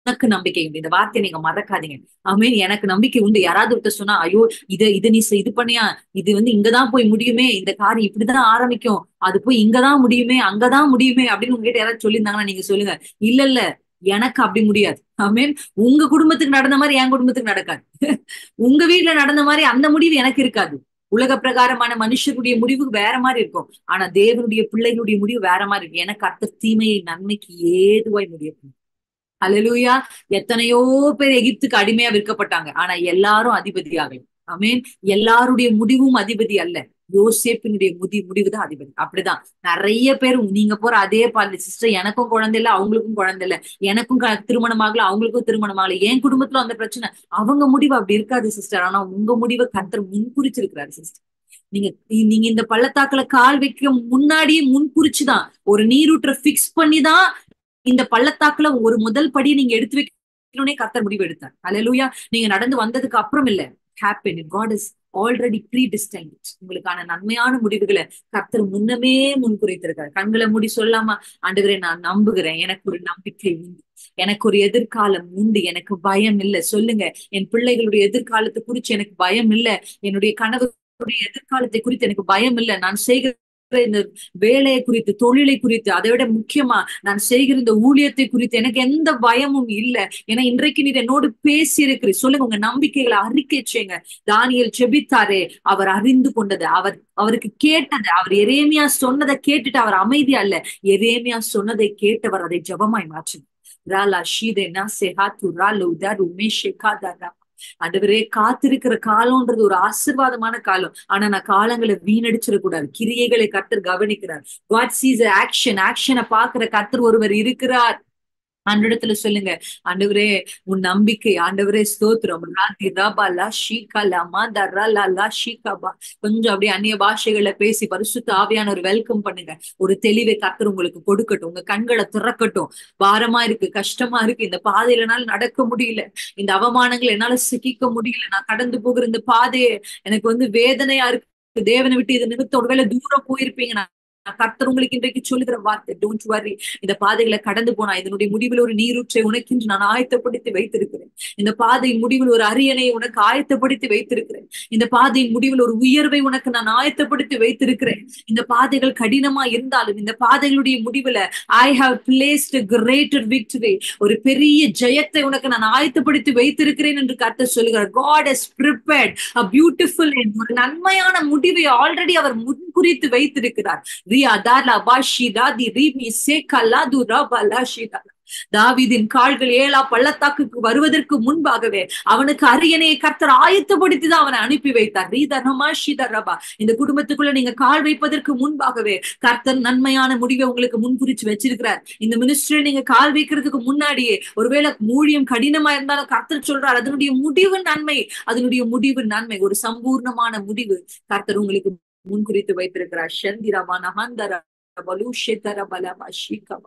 உனக்கு நம்பிக்கை உண்டு இந்த வார்த்தையை நீங்க மறக்காதீங்க ஆமீன் எனக்கு நம்பிக்கை உண்டு யாராவது ஒருத்தர் சொன்னா ஐயோ இத இது நீ செ- இது பண்ணியா இது வந்து இங்கதான் போய் முடியுமே இந்த காரியம் இப்படிதான் ஆரம்பிக்கும் அது போய் இங்கதான் முடியுமே அங்கதான் முடியுமே அப்படின்னு உங்ககிட்ட யாராவது சொல்லியிருந்தாங்கன்னா நீங்க சொல்லுங்க இல்ல இல்ல எனக்கு அப்படி முடியாது ஆமீன் உங்க குடும்பத்துக்கு நடந்த மாதிரி என் குடும்பத்துக்கு நடக்காது உங்க வீட்டுல நடந்த மாதிரி அந்த முடிவு எனக்கு இருக்காது உலக பிரகாரமான மனுஷருடைய முடிவு வேற மாதிரி இருக்கும் ஆனா தேவனுடைய பிள்ளைகளுடைய முடிவு வேற மாதிரி இருக்கும் எனக்கு அர்த்த தீமையை நன்மைக்கு ஏதுவாய் முடியும் அல்லேலூயா எத்தனையோ பேர் எகிப்துக்கு அடிமையா விற்கப்பட்டாங்க ஆனா எல்லாரும் அதிபதி ஆகல ஆமீன் எல்லாருடைய முடிவும் அதிபதி அல்ல யோசேப்பினுடைய முடி முடிவுதான் அதிபதி அப்படிதான் நிறைய பேர் நீங்க போற அதே பால் சிஸ்டர் எனக்கும் குழந்தை இல்ல அவங்களுக்கும் குழந்தை இல்ல எனக்கும் க- திருமணம் ஆகல அவங்களுக்கும் திருமணம் ஆகல என் குடும்பத்துல அந்த பிரச்சனை அவங்க முடிவு அப்படி இருக்காது சிஸ்டர் ஆனா உங்க முடிவை கர்த்தர் முன்குறிச்சிருக்கிறாரு சிஸ்டர் நீங்க நீங்க இந்த பள்ளத்தாக்குல கால் வைக்க முன்னாடியே முன்குறிச்சுதான் ஒரு நீரூற்றை பிக்ஸ் பண்ணிதான் இந்த பள்ளத்தாக்குல ஒரு முதல் படி நீங்க எடுத்து வைக்கணும்னே கர்த்தர் முடிவு எடுத்தார் அல்லேலூயா நீங்க நடந்து வந்ததுக்கு அப்புறம் இல்ல happen God is already predestined உங்களுக்கான நன்மையான முடிவுகளை கர்த்தர் முன்னமே முன்குறித்திருக்காரு கண்களை மூடி சொல்லாம ஆண்டவரே நான் நம்புகிறேன் எனக்கு ஒரு நம்பிக்கை உண்டு எனக்கு ஒரு எதிர்காலம் உண்டு எனக்கு பயம் இல்ல சொல்லுங்க என் பிள்ளைகளுடைய எதிர்காலத்தை குறிச்சு எனக்கு பயம் இல்ல என்னுடைய கனவுடைய எதிர்காலத்தை குறித்து எனக்கு பயம் இல்ல நான் செய்கிற இந்த வேலையை குறித்து தொழிலை குறித்து அதை விட முக்கியமா நான் செய்கிற இந்த ஊழியத்தை குறித்து எனக்கு எந்த பயமும் இல்ல ஏன்னா இன்றைக்கு நீர் என்னோடு பேசி இருக்கிறீர் சொல்லுங்க உங்க நம்பிக்கைகளை அறிக்கை செய்யுங்க தானியல் செபித்தாரே அவர் அறிந்து கொண்டது அவர் அவருக்கு கேட்டது அவர் எரேமியா சொன்னதை கேட்டுட்டு அவர் அமைதியா இல்ல எரேமியா சொன்னதை கேட்டவர் அதை ஜபமாய் மாற்றினார் ராலா ஷீதே நாசே ஹாத்து ராலு தரு மேஷே காதரா ஆண்டவரே காத்திருக்கிற காலம்ன்றது ஒரு ஆசீர்வாதமான காலம் ஆனா நான் காலங்களை வீணடிச்சிடக்கூடாது கிரியைகளை கர்த்தர் கவனிக்கிறார் காட் சீஸ் ஆக்ஷன் ஆக்ஷனை பாக்குற கர்த்தர் ஒருவர் இருக்கிறார் ஆண்டவரத்துல சொல்லுங்க ஆண்டவரே உன் நம்பிக்கை ஆண்டவரே ஸ்தோத்திரம் ராதி ரபா லா ஷீகா லமா தரா லா லா ஷீகாபா கொஞ்சம் அப்படியே அந்நிய பாஷைகள்ல பேசி பரிசுத்த ஆவியான ஒரு வெல்கம் பண்ணுங்க ஒரு தெளிவை கர்த்தர் உங்களுக்கு கொடுக்கட்டும் உங்க கண்களை திறக்கட்டும் பாரமா இருக்கு கஷ்டமா இருக்கு இந்த பாதையில என்னால நடக்க முடியல இந்த அவமானங்களை என்னால சிக்கிக்க முடியல நான் கடந்து போகிற இந்த பாதையை எனக்கு வந்து வேதனையா இருக்கு தேவனை விட்டு இது நிமித்தம் ஒருவேளை தூரம் போயிருப்பீங்க நான் நான் கர்த்தர் உங்களுக்கு இன்றைக்கு சொல்லுகிற வார்த்தை டோன்ட் வரி இந்த பாதைகளை கடந்து போனா இதனுடைய முடிவில் ஒரு நீரூற்றை உனக்கென்று நான் ஆயத்தப்படுத்தி வைத்திருக்கிறேன் இந்த பாதையின் முடிவில் ஒரு அரியணையை உனக்கு ஆயத்தப்படுத்தி வைத்திருக்கிறேன் இந்த பாதையின் முடிவில் ஒரு உயர்வை உனக்கு நான் ஆயத்தப்படுத்தி வைத்திருக்கிறேன் இந்த பாதைகள் கடினமா இருந்தாலும் இந்த பாதைகளுடைய முடிவுல I have placed greater victory ஒரு பெரிய ஜெயத்தை உனக்கு நான் ஆயத்தப்படுத்தி வைத்திருக்கிறேன் என்று கர்த்தர் சொல்லுகிறார் God has prepared a beautiful end ஒரு நன்மையான முடிவை ஆல்ரெடி அவர் முன்குறித்து வைத்திருக்கிறார் ரியா தாலா பாஷிதா தி ரீமி சேகலா து ரபலா ஷிதா தாவீதின் கால்கள் ஏழா பள்ளத்தாக்குக்கு வருவதற்கு முன்பாகவே அவனுக்கு அரியணையை கர்த்தர் ஆயத்தப்படுத்தி தான் அவனை அனுப்பி வைத்தார் ரீதனமா ஷிதரபா இந்த குடும்பத்துக்குள்ள நீங்க கால் வைப்பதற்கு முன்பாகவே கர்த்தர் நன்மையான முடிவை உங்களுக்கு முன்குறிச்சு வச்சிருக்கிறார் இந்த மினிஸ்ட்ரி நீங்க கால் வைக்கிறதுக்கு முன்னாடியே ஒருவேளை ஊழியம் கடினமா இருந்தாலும் கர்த்தர் சொல்றார் அதனுடைய முடிவு நன்மை அதனுடைய முடிவு நன்மை ஒரு சம்பூர்ணமான முடிவு கர்த்தர் உங்களுக்கு முன்குறித்து வைத்திருக்கிறார் சந்திரமா நகந்தர பலுஷேதர பலமா ஷீகமா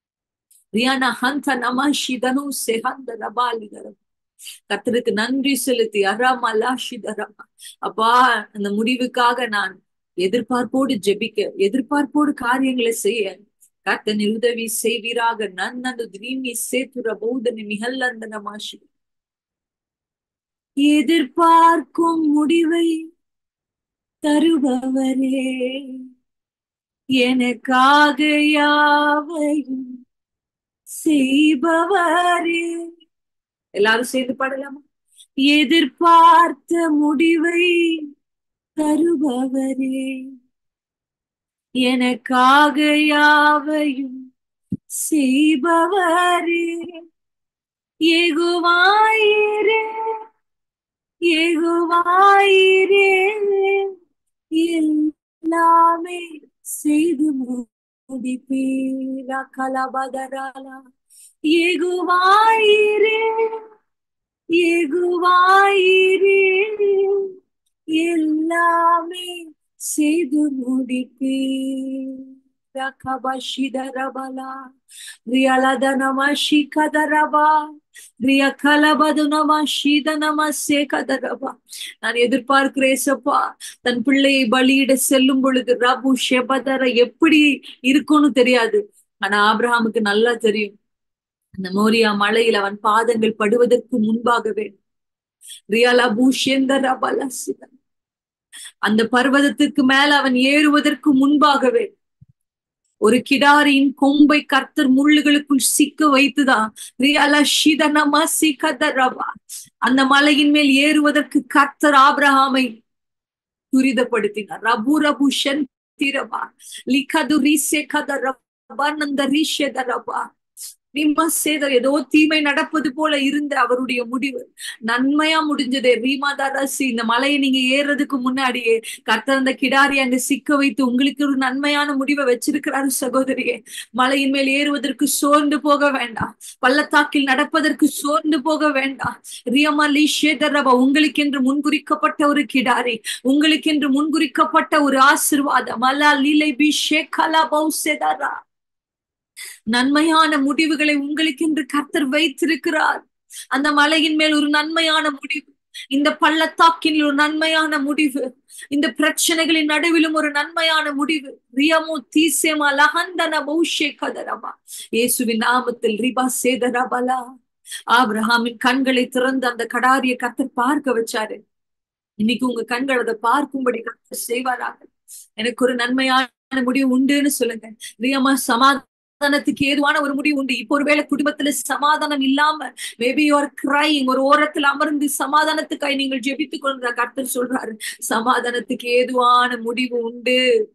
ரியானா ஹந்த நம ஷிதனு செஹந்த ரபாலிதரம் கர்த்தருக்கு நன்றி செலுத்தி அரமலா ஷிதரமா அப்பா அந்த முடிவுக்காக நான் எதிர்பார்ப்போடு ஜெபிக்க எதிர்பார்ப்போடு காரியங்களை செய்ய கர்த்தன் உதவி செய்வீராக நன்னது திரீமி சேத்துர பௌதனி மிகல்லந்தன மாஷி எதிர்பார்க்கும் முடிவை தருபவரே எனக்காக யாவையும் செய்பவரே எல்லாரும் சேர்ந்து பாடலாமா எதிர்பார்த்த முடிவை தருபவரே எனக்காக யாவையும் செய்பவரே ஏகுவாயிரே ஏகுவாயிரே எல்லாமே செய்து முடிப்பீரா கலபதராலா ஏகுவாயிரே ஏகுவாயிரே எல்லாமே செய்து முடிப்பீரா கபஷிதரபலா ரியாலதனமா ஷிகதரபா ரியா கலபதுனமா ஷீதனமா சேகதரபா நான் எதிர்பார்க்கிறேன் சப்பா தன் பிள்ளையை பலியிட செல்லும் பொழுது ரபு ஷெபதர எப்படி இருக்கும்னு தெரியாது ஆனா ஆபிரஹாமுக்கு நல்லா தெரியும் அந்த மோரியா மலையில் அவன் பாதங்கள் படுவதற்கு முன்பாகவே ரியாலா பூஷேந்தரா பலசிதன் அந்த பர்வதத்துக்கு மேல அவன் ஏறுவதற்கு முன்பாகவே ஒரு கிடாரியின் கொம்பை கர்த்தர் முள்ளுகளுக்குள் சிக்க வைத்துதான் ரியாலா ஷிதனமா சிகதரபா அந்த மலையின் மேல் ஏறுவதற்கு கர்த்தர் ஆபிரஹாமை துரிதப்படுத்தினார் ரபு ரபு திரபா லிகது ரிசே கதரபா நந்த ரிஷதரபா நிம்ம சேதர் ஏதோ தீமை நடப்பது போல இருந்த அவருடைய முடிவு நன்மையா முடிஞ்சதே ரீமாதாராசி இந்த மலையை நீங்க ஏறுறதுக்கு முன்னாடியே கர்த்தர் அந்த கிடாரி அங்க சிக்க வைத்து உங்களுக்கு ஒரு நன்மையான முடிவை வச்சிருக்கிறாரு சகோதரியே மலையின் மேல் ஏறுவதற்கு சோர்ந்து போக வேண்டாம் பள்ளத்தாக்கில் நடப்பதற்கு சோர்ந்து போக வேண்டாம் ரியமா லீஷேதரபா உங்களுக்கென்று முன்குறிக்கப்பட்ட ஒரு கிடாரி உங்களுக்கென்று முன்குறிக்கப்பட்ட ஒரு ஆசிர்வாதம் அலா லீலை பி ஷேகலா பௌசேதரா நன்மையான முடிவுகளை உங்களுக்கென்று கர்த்தர் வைத்திருக்கிறார் அந்த மலையின் மேல் ஒரு நன்மையான முடிவு இந்த பள்ளத்தாக்கில் ஒரு நன்மையான முடிவு இந்த பிரச்சனைகளின் நடுவிலும் ஒரு நன்மையான முடிவு ரியமோ தீசேமா லஹந்தன பௌஷே கதரமா இயேசுவின் நாமத்தில் ரிபா சேதரபலா ஆபிரஹாமின் கண்களை திறந்து அந்த கடாரிய கர்த்தர் பார்க்க வச்சாரு இன்னைக்கு உங்க கண்கள் அதை பார்க்கும்படி கர்த்தர் செய்வாராக எனக்கு ஒரு நன்மையான முடிவு உண்டுன்னு சொல்லுங்க ரியமா சமாதான சமாதானத்துக்கு ஏதுவான ஒரு முடிவு உண்டு இப்போ ஒருவேளை குடும்பத்துல சமாதானம் இல்லாம மேபி யுவர் கிரைங் ஒரு ஓரத்துல அமர்ந்து சமாதானத்துக்காய் நீங்கள் ஜெபித்துக் கொள்ற கர்த்தர் சொல்றாரு சமாதானத்துக்கு ஏதுவான முடிவு உண்டு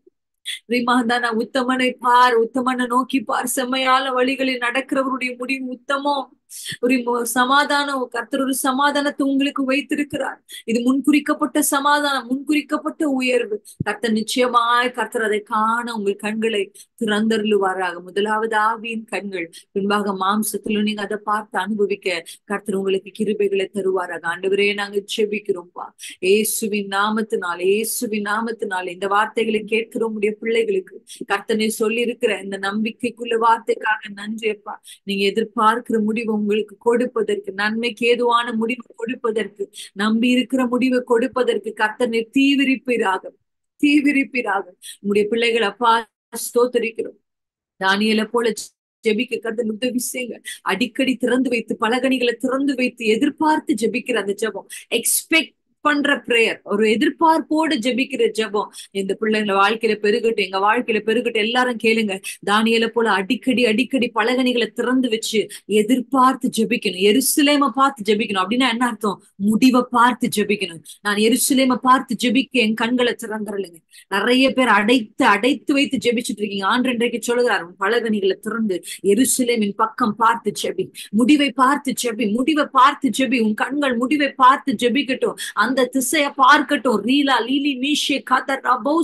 ரிமாதான உத்தமனை பார் உத்தமனை நோக்கி பார் செம்மையால வழிகளில் நடக்கிறவருடைய முடிவு உத்தமம் ஒரு சமாதானம் கர்த்தர் ஒரு சமாதானத்தை உங்களுக்கு வைத்திருக்கிறார் இது முன்குறிக்கப்பட்ட சமாதானம் முன்குறிக்கப்பட்ட உயர்வு கர்த்தர் நிச்சயமாய் கர்த்தர் அதை காண உங்கள் கண்களை திறந்தருளுவாராக முதலாவது ஆவியின் கண்கள் பின்பாக மாம்சத்துல நீங்க அதை பார்த்து அனுபவிக்க கர்த்தர் உங்களுக்கு கிருபைகளை தருவாராக ஆண்டவரே நாங்க செபிக்கிறோம்ப்பா ஏசுவின் நாமத்தினால் ஏசுவின் நாமத்தினால் இந்த வார்த்தைகளை கேட்கிற உடைய பிள்ளைகளுக்கு கர்த்தனை சொல்லி இருக்கிற இந்த நம்பிக்கைக்குள்ள வார்த்தைக்காக நன்றியப்பா நீங்க எதிர்பார்க்கிற முடிவு உங்களுக்கு கொடுப்பதற்கு நன்மைக்கு ஏதுவான முடிவு கொடுப்பதற்கு நம்பி இருக்கிற முடிவை கொடுப்பதற்கு கர்த்தனை தீவிரிப்பீராக தீவிரிப்பீராக உங்களுடைய பிள்ளைகளை அப்பா ஸ்தோத்தரிக்கிறோம் தானியலை போல ஜெபிக்க கர்த்தன் உதவி செய்யுங்க அடிக்கடி திறந்து வைத்து பலகணிகளை திறந்து வைத்து எதிர்பார்த்து ஜெபிக்கிற அந்த ஜெபம் எக்ஸ்பெக்ட் பண்ற பிரேயர் ஒரு எதிர்பார்ப்போடு ஜெபிக்கிற ஜெபம் இந்த பிள்ளைங்க வாழ்க்கையில பெருகட்டும் எங்க வாழ்க்கையில பெருகட்டும் எல்லாரும் கேளுங்க தானியலை போல அடிக்கடி அடிக்கடி பலகணிகளை திறந்து வச்சு எதிர்பார்த்து ஜெபிக்கணும் எருசலேம பார்த்து ஜெபிக்கணும் அப்படின்னா என்ன அர்த்தம் முடிவை பார்த்து ஜெபிக்கணும் நான் எருசலேம பார்த்து ஜெபிக்க என் கண்களை திறந்துறலைங்க நிறைய பேர் அடைத்து அடைத்து வைத்து ஜெபிச்சுட்டு இருக்கீங்க ஆண்டு இன்றைக்கு சொல்லுகிறார் பலகணிகளை திறந்து எருசலேமின் பக்கம் பார்த்து ஜெபி முடிவை பார்த்து ஜெபி முடிவை பார்த்து ஜெபி உன் கண்கள் முடிவை பார்த்து ஜெபிக்கட்டும் அந்த திசையை பார்க்கட்டும் ரீலா லீலி மீஷே கதர்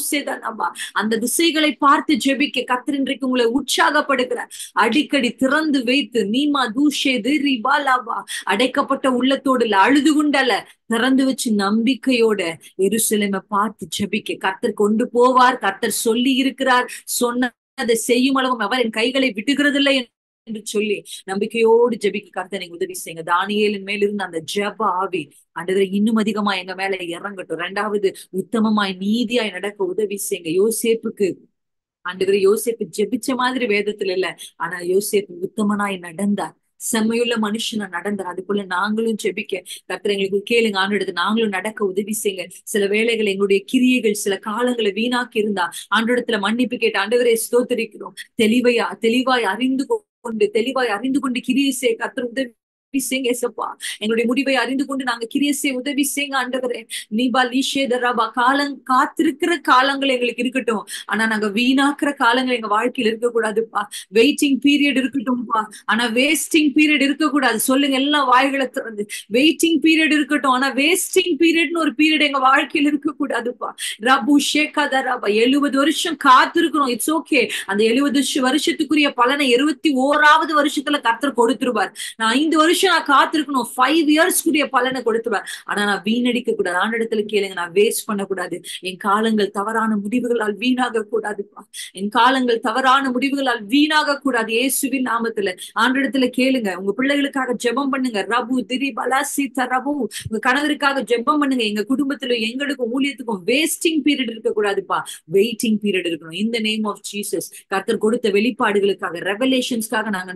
நபா அந்த திசைகளை பார்த்து ஜெபிக்க கத்தர் இன்றைக்கு உங்களை உற்சாகப்படுகிறார் அடிக்கடி திறந்து வைத்து நீமா தூஷே திரி பாலாபா அடைக்கப்பட்ட உள்ளத்தோடு இல்ல அழுது கொண்டல திறந்து வச்சு நம்பிக்கையோட எருசலேமை பார்த்து ஜெபிக்க கர்த்தர் கொண்டு போவார் கர்த்தர் சொல்லி இருக்கிறார் சொன்னதை செய்யும் அளவும் அவர் என் கைகளை விட்டுகிறதில்லை என்று சொல்லி நம்பிக்கையோடு ஜெபிக்க கர்த்தனை உதவி செய்யுங்க தானியலின் மேல இருந்து அந்த ஜப ஆவி ஆண்டவரை இன்னும் அதிகமா எங்க மேல இறங்கட்டும் ரெண்டாவது உத்தமமாய் நீதியாய் நடக்க உதவி செய்யுங்க யோசேப்புக்கு ஆண்டவரை யோசேப்பு ஜெபிச்ச மாதிரி வேதத்துல இல்ல ஆனா யோசேப்பு உத்தமனாய் நடந்தார் செம்மையுள்ள மனுஷனா நடந்தார் அது போல நாங்களும் ஜெபிக்க கத்திர எங்களுக்கு கேளுங்க ஆண்டு நாங்களும் நடக்க உதவி செய்யுங்க சில வேலைகள் எங்களுடைய கிரியைகள் சில காலங்களை வீணாக்கி இருந்தா ஆண்டோடத்துல மன்னிப்பு கேட்டு ஆண்டவரை ஸ்தோத்தரிக்கிறோம் தெளிவையா தெளிவாய் அறிந்து கொண்டு தெளிவாய் அறிந்து கொண்டு கிரியை செய்ய கத்திர உதவி செய்யுங்க ஏசப்பா எங்களுடைய முடிவை அறிந்து கொண்டு நாங்க கிரிய செய்ய உதவி செய்யுங்க ஆண்டவரே நீபா லீஷேதராபா காலம் காத்திருக்கிற காலங்கள் எங்களுக்கு இருக்கட்டும் ஆனா நாங்க வீணாக்குற காலங்கள் எங்க வாழ்க்கையில இருக்கக்கூடாதுப்பா வெயிட்டிங் பீரியட் இருக்கட்டும்ப்பா ஆனா வேஸ்டிங் பீரியட் இருக்கக்கூடாது சொல்லுங்க எல்லாம் வாய்களை திறந்து வெயிட்டிங் பீரியட் இருக்கட்டும் ஆனா வேஸ்டிங் பீரியட்னு ஒரு பீரியட் எங்க வாழ்க்கையில இருக்கக்கூடாதுப்பா ரபு ஷேகாதராபா எழுபது வருஷம் காத்திருக்கிறோம் இட்ஸ் ஓகே அந்த எழுபது வருஷத்துக்குரிய பலனை இருபத்தி ஓராவது வருஷத்துல கர்த்தர் கொடுத்துருவார் நான் ஐந்து வருஷம் நான் காத்திருக்கணும் ஃபைவ் இயர்ஸ்க்குரிய பலனை கொடுத்துருவார் ஆனா நான் வீணடிக்க கூடாது ஆண்டிடத்துல கேளுங்க நான் வேஸ்ட் பண்ணக்கூடாது என் காலங்கள் தவறான முடிவுகளால் வீணாக கூடாதுப்பா என் காலங்கள் தவறான முடிவுகளால் வீணாக கூடாது இயேசுவின் நாமத்துல ஆண்டிடத்துல கேளுங்க உங்க பிள்ளைகளுக்காக ஜெபம் பண்ணுங்க ரபு திரி பலாசி ரபு உங்க கணவருக்காக ஜெபம் பண்ணுங்க எங்க குடும்பத்துல எங்களுக்கும் ஊழியத்துக்கும் வேஸ்டிங் பீரியட் இருக்க கூடாதுப்பா வெயிட்டிங் பீரியட் இருக்கணும் இந்த நேம் ஆஃப் ஜீசஸ் கர்த்தர் கொடுத்த வெளிப்பாடுகளுக்காக ரெவலேஷன்ஸ்க்காக நாங்க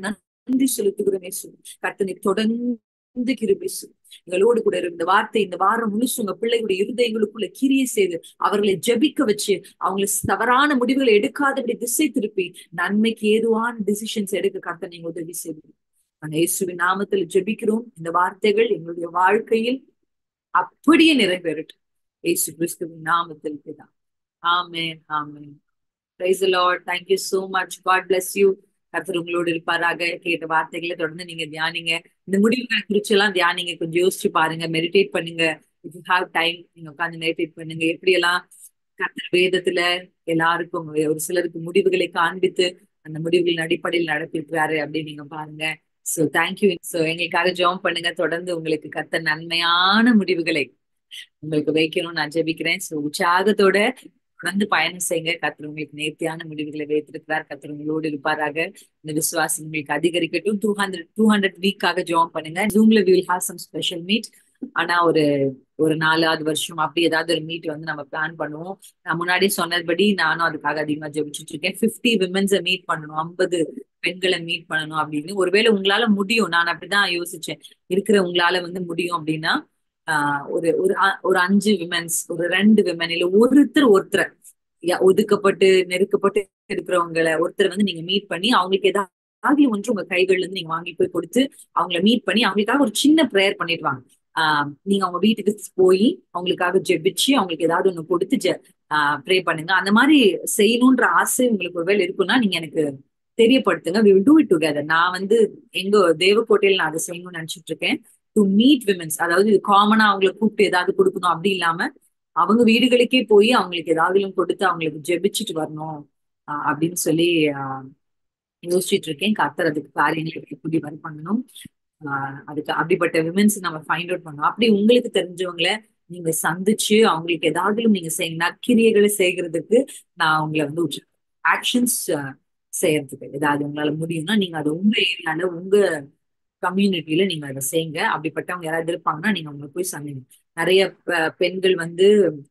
நன்றி செலுத்துகிறோம் இயேசு கர்த்தனை தொடர்ந்து கிருபிசு எங்களோடு கூட இரு. இந்த வார்த்தை இந்த வாரம் முழுசும் உங்க பிள்ளைகளுடைய இருதயங்களுக்குள்ள கிரியை செய்து அவர்களை ஜெபிக்க வச்சு அவங்களை தவறான முடிவுகளை எடுக்காதபடி திசை திருப்பி நன்மைக்கு ஏதுவான டிசிஷன்ஸ் எடுக்க கர்த்தர் நீங்க உதவி செய்து நாங்க இயேசுவின் நாமத்தில் ஜெபிக்கிறோம் இந்த வார்த்தைகள் எங்களுடைய வாழ்க்கையில் அப்படியே நிறைவேறட்டும் இயேசு கிறிஸ்துவின் நாமத்தில் பிதா amen amen praise Lord thank you so much God bless you கர்த்தர் உங்களோடு இருப்பாராக கேட்ட வார்த்தைகளை தொடர்ந்து நீங்க தியானிங்க இந்த முடிவுகளை குறிச்சு எல்லாம் தியானிங்க கொஞ்சம் யோசிச்சு பாருங்க மெடிடேட் பண்ணுங்க இஃப் யூ ஹாவ் டைம் நீங்க உட்காந்து மெடிடேட் பண்ணுங்க எப்படி எல்லாம் கர்த்தர் வேதத்துல எல்லாருக்கும் ஒரு சிலருக்கு முடிவுகளை காண்பித்து அந்த முடிவுகளின் அடிப்படையில் நடத்திருக்கிறாரு அப்படின்னு நீங்க பாருங்க சோ தேங்க்யூ சோ எங்களுக்காக ஜாம் பண்ணுங்க தொடர்ந்து உங்களுக்கு கர்த்தர் நன்மையான முடிவுகளை உங்களுக்கு வைக்கணும்னு நான் ஜெபிக்கிறேன் சோ உற்சாகத்தோட தொடர்ந்து பயணம் செய்யுங்க கர்த்தர் உங்களுக்கு நேர்த்தியான முடிவுகளை வைத்திருக்கிறார் கர்த்தர் உங்களோடு இருப்பாராக இந்த விசுவாசம் உங்களுக்கு அதிகரிக்கட்டும் டூ ஹண்ட்ரட் டூ ஹண்ட்ரட் வீக்காக ஜாயின் பண்ணுங்க ஜூம்ல will have some special meet ஆனா ஒரு ஒரு நாலாவது வருஷம் அப்படி ஏதாவது ஒரு மீட் வந்து நம்ம பிளான் பண்ணுவோம் நான் முன்னாடி சொன்னபடி நானும் அதுக்காக அதிகமா ஜெபிச்சுட்டு இருக்கேன் பிப்டி விமன்ஸை மீட் பண்ணணும் ஐம்பது பெண்களை மீட் பண்ணணும் அப்படின்னு ஒருவேளை உங்களால முடியும் நான் அப்படிதான் யோசிச்சேன் இருக்கிற உங்களால வந்து முடியும் அப்படின்னா ஆஹ் ஒரு ஒரு அ- ஒரு அஞ்சு விமன்ஸ் ஒரு ரெண்டு விமன் இல்ல ஒருத்தர் ஒருத்தர் யா- ஒதுக்கப்பட்டு நெருக்கப்பட்டு இருக்கிறவங்கள ஒருத்தர் வந்து நீங்க மீட் பண்ணி அவங்களுக்கு ஏதாவது ஒன்று உங்க கைகள்ல இருந்து நீங்க வாங்கி போய் கொடுத்து அவங்கள மீட் பண்ணி அவங்களுக்காக ஒரு சின்ன ப்ரேயர் பண்ணிட்டு வாங்க ஆஹ் நீங்க அவங்க வீட்டுக்கு போய் அவங்களுக்காக ஜெபிச்சு அவங்களுக்கு ஏதாவது ஒண்ணு கொடுத்து ஜெ ப்ரே பண்ணுங்க அந்த மாதிரி செய்யணும்ன்ற ஆசை உங்களுக்கு ஒருவேளை இருக்குன்னா நீங்க எனக்கு தெரியப்படுத்துங்க we will do it together நான் வந்து எங்க தேவக்கோட்டையில நான் அதை செய்யணும்னு நினைச்சிட்டு இருக்கேன் டு மீட் விமன்ஸ் அதாவது இது காமனா அவங்களை கூப்பிட்டு ஏதாவது கொடுக்கணும் அப்படி இல்லாம அவங்க வீடுகளுக்கே போய் அவங்களுக்கு ஏதாவது கொடுத்து அவங்களுக்கு ஜெபிச்சுட்டு வரணும் ஆஹ் அப்படின்னு சொல்லி ஆஹ் யோசிச்சுட்டு இருக்கேன் கர்த்தர் அதுக்கு காரியங்களுக்கு எப்படி வர பண்ணணும் ஆஹ் அதுக்கு அப்படிப்பட்ட விமன்ஸ் நம்ம ஃபைண்ட் அவுட் பண்ணணும் அப்படி உங்களுக்கு தெரிஞ்சவங்கள நீங்க சந்திச்சு அவங்களுக்கு ஏதாவது நீங்க செய் நற்கிரியைகளை செய்யறதுக்கு நான் உங்களை வந்து ஆக்ஷன்ஸ் செய்யறதுக்கு ஏதாவது உங்களால முடியும்னா நீங்க அது உங்க ஏரியால உங்க கம்யூனிட்டியில நீங்க அதை செய்யுங்க அப்படிப்பட்டவங்க யாராவது இருப்பாங்கன்னா நீங்க அவங்க போய் சந்திங்க நிறைய பெ- பெண்கள் வந்து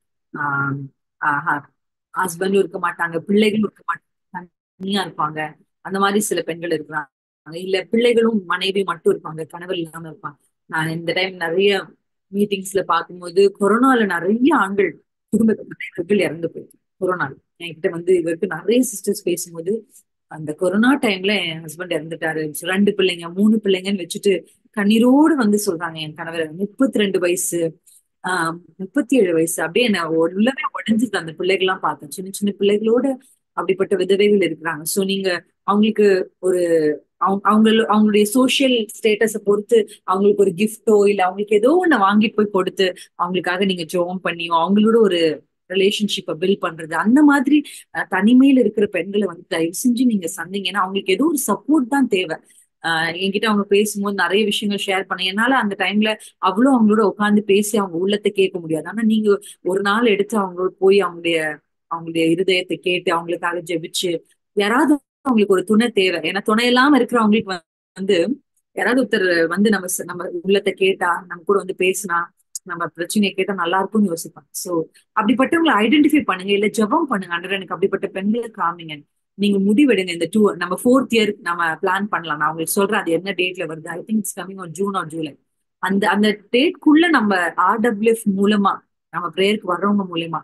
ஹஸ்பண்டும் இருக்க மாட்டாங்க பிள்ளைகளும் இருக்க மாட்டாங்க தனியா இருப்பாங்க அந்த மாதிரி சில பெண்கள் இருக்கிறாங்க இல்ல பிள்ளைகளும் மனைவி மட்டும் இருப்பாங்க கணவர் இல்லாம இருப்பாங்க நான் இந்த டைம் நிறைய மீட்டிங்ஸ்ல பார்க்கும்போது கொரோனால நிறைய ஆண்கள் குடும்ப தலைவர்கள் இறந்து போயிருக்கு கொரோனா என்கிட்ட வந்து இவருக்கு நிறைய சிஸ்டர்ஸ் பேசும்போது அந்த கொரோனா டைம்ல என் ஹஸ்பண்ட் இறந்துட்டாரு ரெண்டு பிள்ளைங்க மூணு பிள்ளைங்கன்னு வச்சுட்டு கண்ணீரோடு வந்து சொல்றாங்க என் கணவர் முப்பத்தி ரெண்டு வயசு ஆஹ் முப்பத்தி ஏழு வயசு அப்படியே என்ன உள்ளவே உடஞ்சிருக்கு அந்த பிள்ளைகள்லாம் பார்த்தேன் சின்ன சின்ன பிள்ளைகளோட அப்படிப்பட்ட விதவைகள் இருக்கிறாங்க சோ நீங்க அவங்களுக்கு ஒரு அவங்க அவங்க அவங்களுடைய சோசியல் ஸ்டேட்டஸை பொறுத்து அவங்களுக்கு ஒரு கிஃப்டோ இல்ல அவங்களுக்கு ஏதோ ஒண்ணு வாங்கிட்டு போய் கொடுத்து அவங்களுக்காக நீங்க ஜோம் பண்ணியோ அவங்களோட ஒரு ரிலேஷன்ஷிப்பை பில்ட் பண்றது அந்த மாதிரி அஹ், தனிமையில இருக்கிற பெண்களை வந்து தயவு செஞ்சு நீங்க சந்தீங்கன்னா அவங்களுக்கு ஏதோ ஒரு சப்போர்ட் தான் தேவை ஆஹ் என்கிட்ட அவங்க பேசும்போது நிறைய விஷயங்கள் ஷேர் பண்ண என்னால அந்த டைம்ல அவ்வளவு அவங்களோட உட்காந்து பேசி அவங்க உள்ளத்தை கேட்க முடியாது ஆனா நீங்க ஒரு நாள் எடுத்து அவங்களோட போய் அவங்களுடைய அவங்களுடைய இருதயத்தை கேட்டு அவங்களுக்காக ஜெபிச்சு யாராவது அவங்களுக்கு ஒரு துணை தேவை ஏன்னா துணை இல்லாம இருக்கிறவங்களுக்கு வ- வந்து யாராவது ஒருத்தர் வந்து நம்ம ச- நம்ம உள்ளத்தை கேட்டா நம்ம கூட வந்து பேசினா நம்ம பிரச்சனையை கேட்டா நல்லா இருக்கும்னு யோசிப்பாங்க சோ அப்படிப்பட்டவங்களை ஐடென்டிஃபை பண்ணுங்க இல்ல ஜெபம் பண்ணுங்க அண்டர் எனக்கு அப்படிப்பட்ட பெண்களை காமிங்க நீங்க முடிவெடுங்க இந்த டூ நம்ம ஃபோர்த் இயர் நம்ம பிளான் பண்ணலாம் நான் உங்களுக்கு சொல்றேன் அது என்ன டேட்ல வருது I think it's coming on June or July அந்த அந்த டேட்குள்ள நம்ம ஆர்டபிள்யூஎஃப் மூலமா நம்ம பிரேயருக்கு வர்றவங்க மூலமா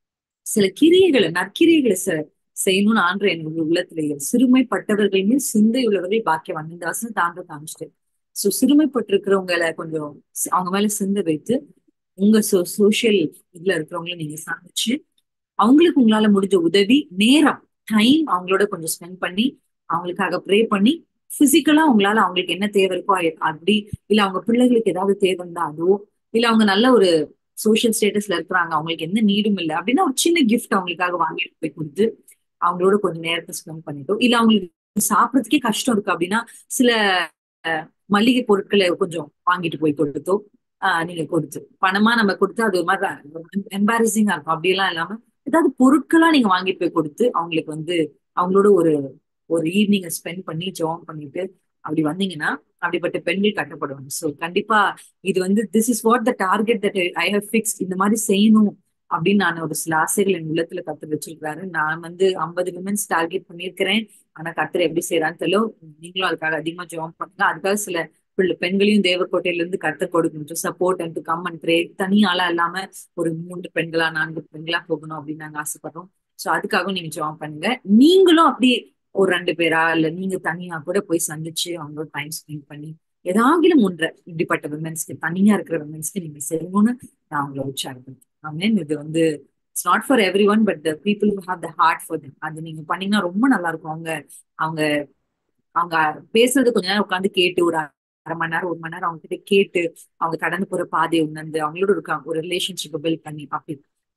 சில கிரியைகளை நற்கிரியைகளை செ- செய்யணும்னு ஆண்டு எனக்கு உள்ளத்துல சிறுமைப்பட்டவர்கள் மேல் சிந்தை உள்ளவர்கள் பாக்கியவான் இந்த வசனம் தாண்ட காமிச்சிட்டு சோ சிறுமைப்பட்டிருக்கிறவங்களை கொஞ்சம் சி- அவங்க மேல சிந்தை வைத்து உங்க சோ சோசியல் இதுல இருக்கிறவங்கள நீங்க சந்திச்சு அவங்களுக்கு உங்களால முடிஞ்ச உதவி நேரம் டைம் அவங்களோட கொஞ்சம் ஸ்பெண்ட் பண்ணி அவங்களுக்காக ப்ரே பண்ணி பிசிக்கலா உங்களால அவங்களுக்கு என்ன தேவை இருக்கோ அது- அப்படி இல்ல அவங்க பிள்ளைகளுக்கு ஏதாவது தேவை இருந்தா அதுவோ இல்ல அவங்க நல்ல ஒரு சோஷியல் ஸ்டேட்டஸ்ல இருக்கிறாங்க அவங்களுக்கு எந்த நீடும் இல்லை அப்படின்னா ஒரு சின்ன கிஃப்ட் அவங்களுக்காக வாங்கிட்டு போய் கொடுத்து அவங்களோட கொஞ்சம் நேரத்தை ஸ்பெண்ட் பண்ணிட்டோம் இல்ல அவங்களுக்கு சாப்பிடறதுக்கே கஷ்டம் இருக்கு அப்படின்னா சில அஹ், மளிகை பொருட்களை கொஞ்சம் வாங்கிட்டு போய் கொடுத்தோ ஆஹ் நீங்க கொடுத்து பணமா நம்ம கொடுத்து அது ஒரு மாதிரி எம்பாரசிங்கா இருக்கும் அப்படியெல்லாம் இல்லாம ஏதாவது பொருட்களா நீங்க வாங்கிட்டு போய் கொடுத்து அவங்களுக்கு வந்து அவங்களோட ஒரு ஒரு ஈவினிங்கை ஸ்பெண்ட் பண்ணி ஜாம் பண்ணிட்டு அப்படி வந்தீங்கன்னா அப்படிப்பட்ட பெண்கள் கட்டப்படுவாங்க சோ கண்டிப்பா இது வந்து this is what the target that I have fix இந்த மாதிரி செய்யணும் அப்படின்னு நான் ஒரு சில ஆசைகள் என் உள்ளத்துல கத்து வச்சிருக்காரு நான் வந்து ஐம்பது விமன்ஸ் டார்கெட் பண்ணியிருக்கிறேன் ஆனா கர்த்தர் எப்படி செய்யறான்னு தெரியல நீங்களும் அதுக்காக அதிகமா ஜாப் பண்ணுங்க அதுக்காக சில பிள்ளை- பெண்களையும் தேவக்கோட்டையில இருந்து கர்த்தர் கொடுக்கணும் support and come and pray தனி ஆளா இல்லாம ஒரு மூன்று பெண்களா நான்கு பெண்களா போகணும் அப்படின்னு நாங்க ஆசைப்படுறோம் சோ அதுக்காகவும் நீங்க ஜாப் பண்ணுங்க நீங்களும் அப்படி ஒரு ரெண்டு பேரா இல்ல நீங்க தனியா கூட போய் சந்திச்சு அவங்களோட டைம் ஸ்பெண்ட் பண்ணி ஏதாகிலும் ஒன்றை இப்படிப்பட்ட விமன்ஸ்க்கு தனியா இருக்கிற விமன்ஸ்க்கு நீங்க செய்யணும்னு நான் உங்களை உற்சாகப்படுத்தேன் ஆமென் இது வந்து it's not for every one but the people who have the heart for them அது நீங்க பண்ணீங்கன்னா ரொம்ப நல்லா இருக்கும் அவங்க அவங்க அவங்க பேசுறது கொஞ்ச நேரம் உட்காந்து கேட்டு ஒரு அரை மணி நேரம் ஒரு மணி நேரம் அவங்க கிட்ட கேட்டு அவங்க கடந்து போற பாதையை உணர்ந்து அவங்களோட ஒரு க- ஒரு ரிலேஷன்ஷிப்பை பில்ட் பண்ணி அப்படி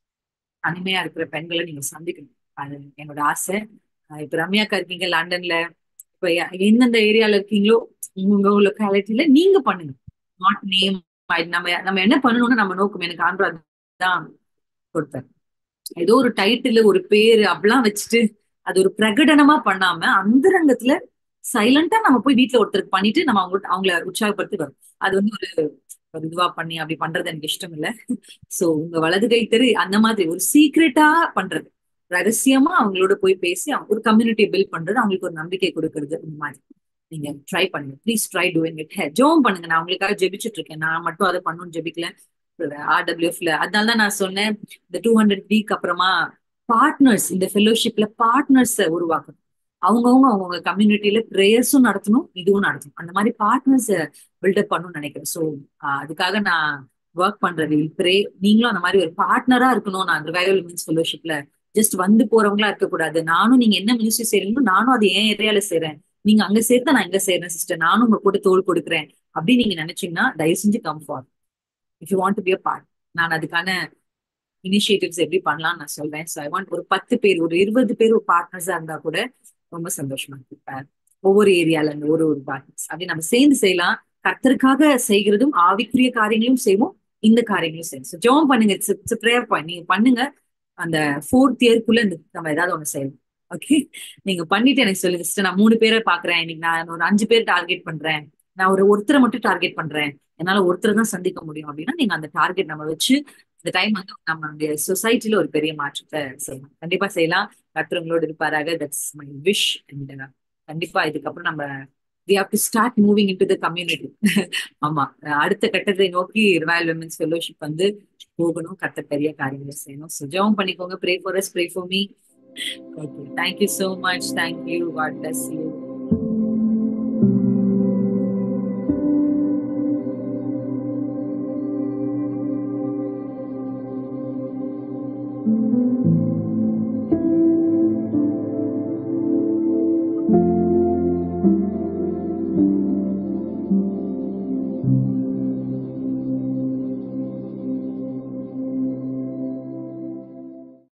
தனிமையா இருக்கிற பெண்களை நீங்க சந்திக்கணும் அது என்னோட ஆசை அஹ் இப்ப ரம்யாக்கா இருக்கீங்க லண்டன்ல இப்ப எ- எந்தெந்த ஏரியால இருக்கீங்களோ உங்க லொக்காலிட்டியில நீங்க பண்ணுங்க நாட் நேம் நம்ம நம்ம என்ன பண்ணணும்னு நம்ம நோக்கம் எனக்கு ஆண்ட்ராய்டு தான் கொடுத்தாரு ஏதோ ஒரு டைட்டில் ஒரு பேரு அப்படிலாம் வச்சுட்டு அது ஒரு பிரகடனமா பண்ணாம அந்தரங்கத்துல சைலண்டா நம்ம போய் வீட்ல ஒருத்தருக்கு பண்ணிட்டு நம்ம அவங்க அவங்கள உற்சாகப்படுத்தி வரும் அது வந்து ஒரு ஒரு இதுவா பண்ணி அப்படி பண்றது எனக்கு இஷ்டம் இல்ல சோ உங்க வலது கை தெரு அந்த மாதிரி ஒரு சீக்ரெட்டா பண்றது ரகசியமா அவங்களோட போய் பேசி அவங்க ஒரு கம்யூனிட்டி பில்ட் பண்றது அவங்களுக்கு ஒரு நம்பிக்கை கொடுக்கறது இந்த மாதிரி நீங்க ட்ரை பண்ணுங்க ப்ளீஸ் ட்ரை டூயிங் இட் ஜோம் பண்ணுங்க நான் உங்களுக்காக ஜெபிச்சுட்டு இருக்கேன் நான் மட்டும் அதை பண்ணணும்னு ஜெபிக்கல ஆர்டபிள்யூஎஃப்ல அதனால தான் நான் சொன்னேன் இந்த டூ ஹண்ட்ரட் வீக் அப்புறமா பார்ட்னர்ஸ் இந்த ஃபெலோஷிப்ல பார்ட்னர்ஸ் உருவாக்கணும் அவங்கவுங்க அவங்கவுங்க கம்யூனிட்டியில ப்ரேயர்ஸும் நடத்தணும் இதுவும் நடத்தணும் அந்த மாதிரி பார்ட்னர்ஸ் பில்டப் பண்ணணும்னு நினைக்கிறேன் ஸோ அதுக்காக நான் ஒர்க் பண்றது ப்ரே நீங்களும் அந்த மாதிரி ஒரு பார்ட்னரா இருக்கணும் நான் ரிவைவல் மீன்ஸ் ஃபெலோஷிப்ல ஜஸ்ட் வந்து போறவங்களா இருக்கக்கூடாது நானும் நீங்க என்ன மினிஸ்ட்ரி செய்றீங்களோ நானும் அது என் ஏரியால செய்றேன் நீங்க அங்க சேர்த்தா நான் இங்க செய்யறேன் சிஸ்டர் நானும் உங்க கூட தோல் கொடுக்குறேன் அப்படின்னு நீங்க நினைச்சீங்கன்னா தயவு செஞ்சு come for if you want to be a part நான் அதுக்கான இனிஷியேட்டிவ்ஸ் எப்படி பண்ணலாம்னு நான் சொல்றேன் ஸோ ஐ வாண்ட் ஒரு பத்து பேர் ஒரு இருபது பேர் ஒரு பார்ட்னர்ஸா இருந்தா கூட ரொம்ப சந்தோஷமா இருக்கு ஒவ்வொரு ஏரியால இருந்து ஒரு ஒரு பார்ட்னர்ஸ் அப்படி நம்ம சேர்ந்து செய்யலாம் கர்த்தருக்காக செய்கிறதும் ஆவிக்குரிய காரியங்களையும் செய்வோம் இந்த காரியங்களையும் செய்யும் ஸோ ஜோம் பண்ணுங்க இட்ஸ் இட்ஸ் ப்ரேயர் பாயிண்ட் நீங்க பண்ணுங்க அந்த ஃபோர்த் இயர்க்குள்ள இந்த நம்ம ஏதாவது ஒண்ணு செய்யணும் ஓகே நீங்க பண்ணிட்டு எனக்கு சொல்லுங்க சிஸ்டர் நான் மூணு பேரை பாக்குறேன் இன்னைக்கு நான் ஒரு அஞ்சு பேர் டார்கெட் பண்றேன் நான் ஒரு ஒருத்தரை மட்டும் டார்கெட் பண்றேன் என்னால ஒருத்தரை தான் சந்திக்க முடியும் அப்படின்னா நீங்க அந்த டார்கெட் நம்ம வச்சு இந்த டைம் வந்து நம்மளுடைய சொசைட்டில ஒரு பெரிய மாற்றத்தை செய்யலாம் கண்டிப்பா செய்யலாம் கத்துறவங்களோட இருப்பாராக தட்ஸ் மை விஷ் அண்ட் கண்டிப்பா இதுக்கப்புறம் நம்ம we have to start moving in to the community ஆமா அடுத்த கட்டத்தை நோக்கி ராயல் விமன்ஸ் ஃபெலோஷிப் வந்து போகணும் கத்த பெரிய காரியங்களை செய்யணும் ஸோ ஜெபம் பண்ணிக்கோங்க pray for us pray for me okay thank you so much thank you God bless you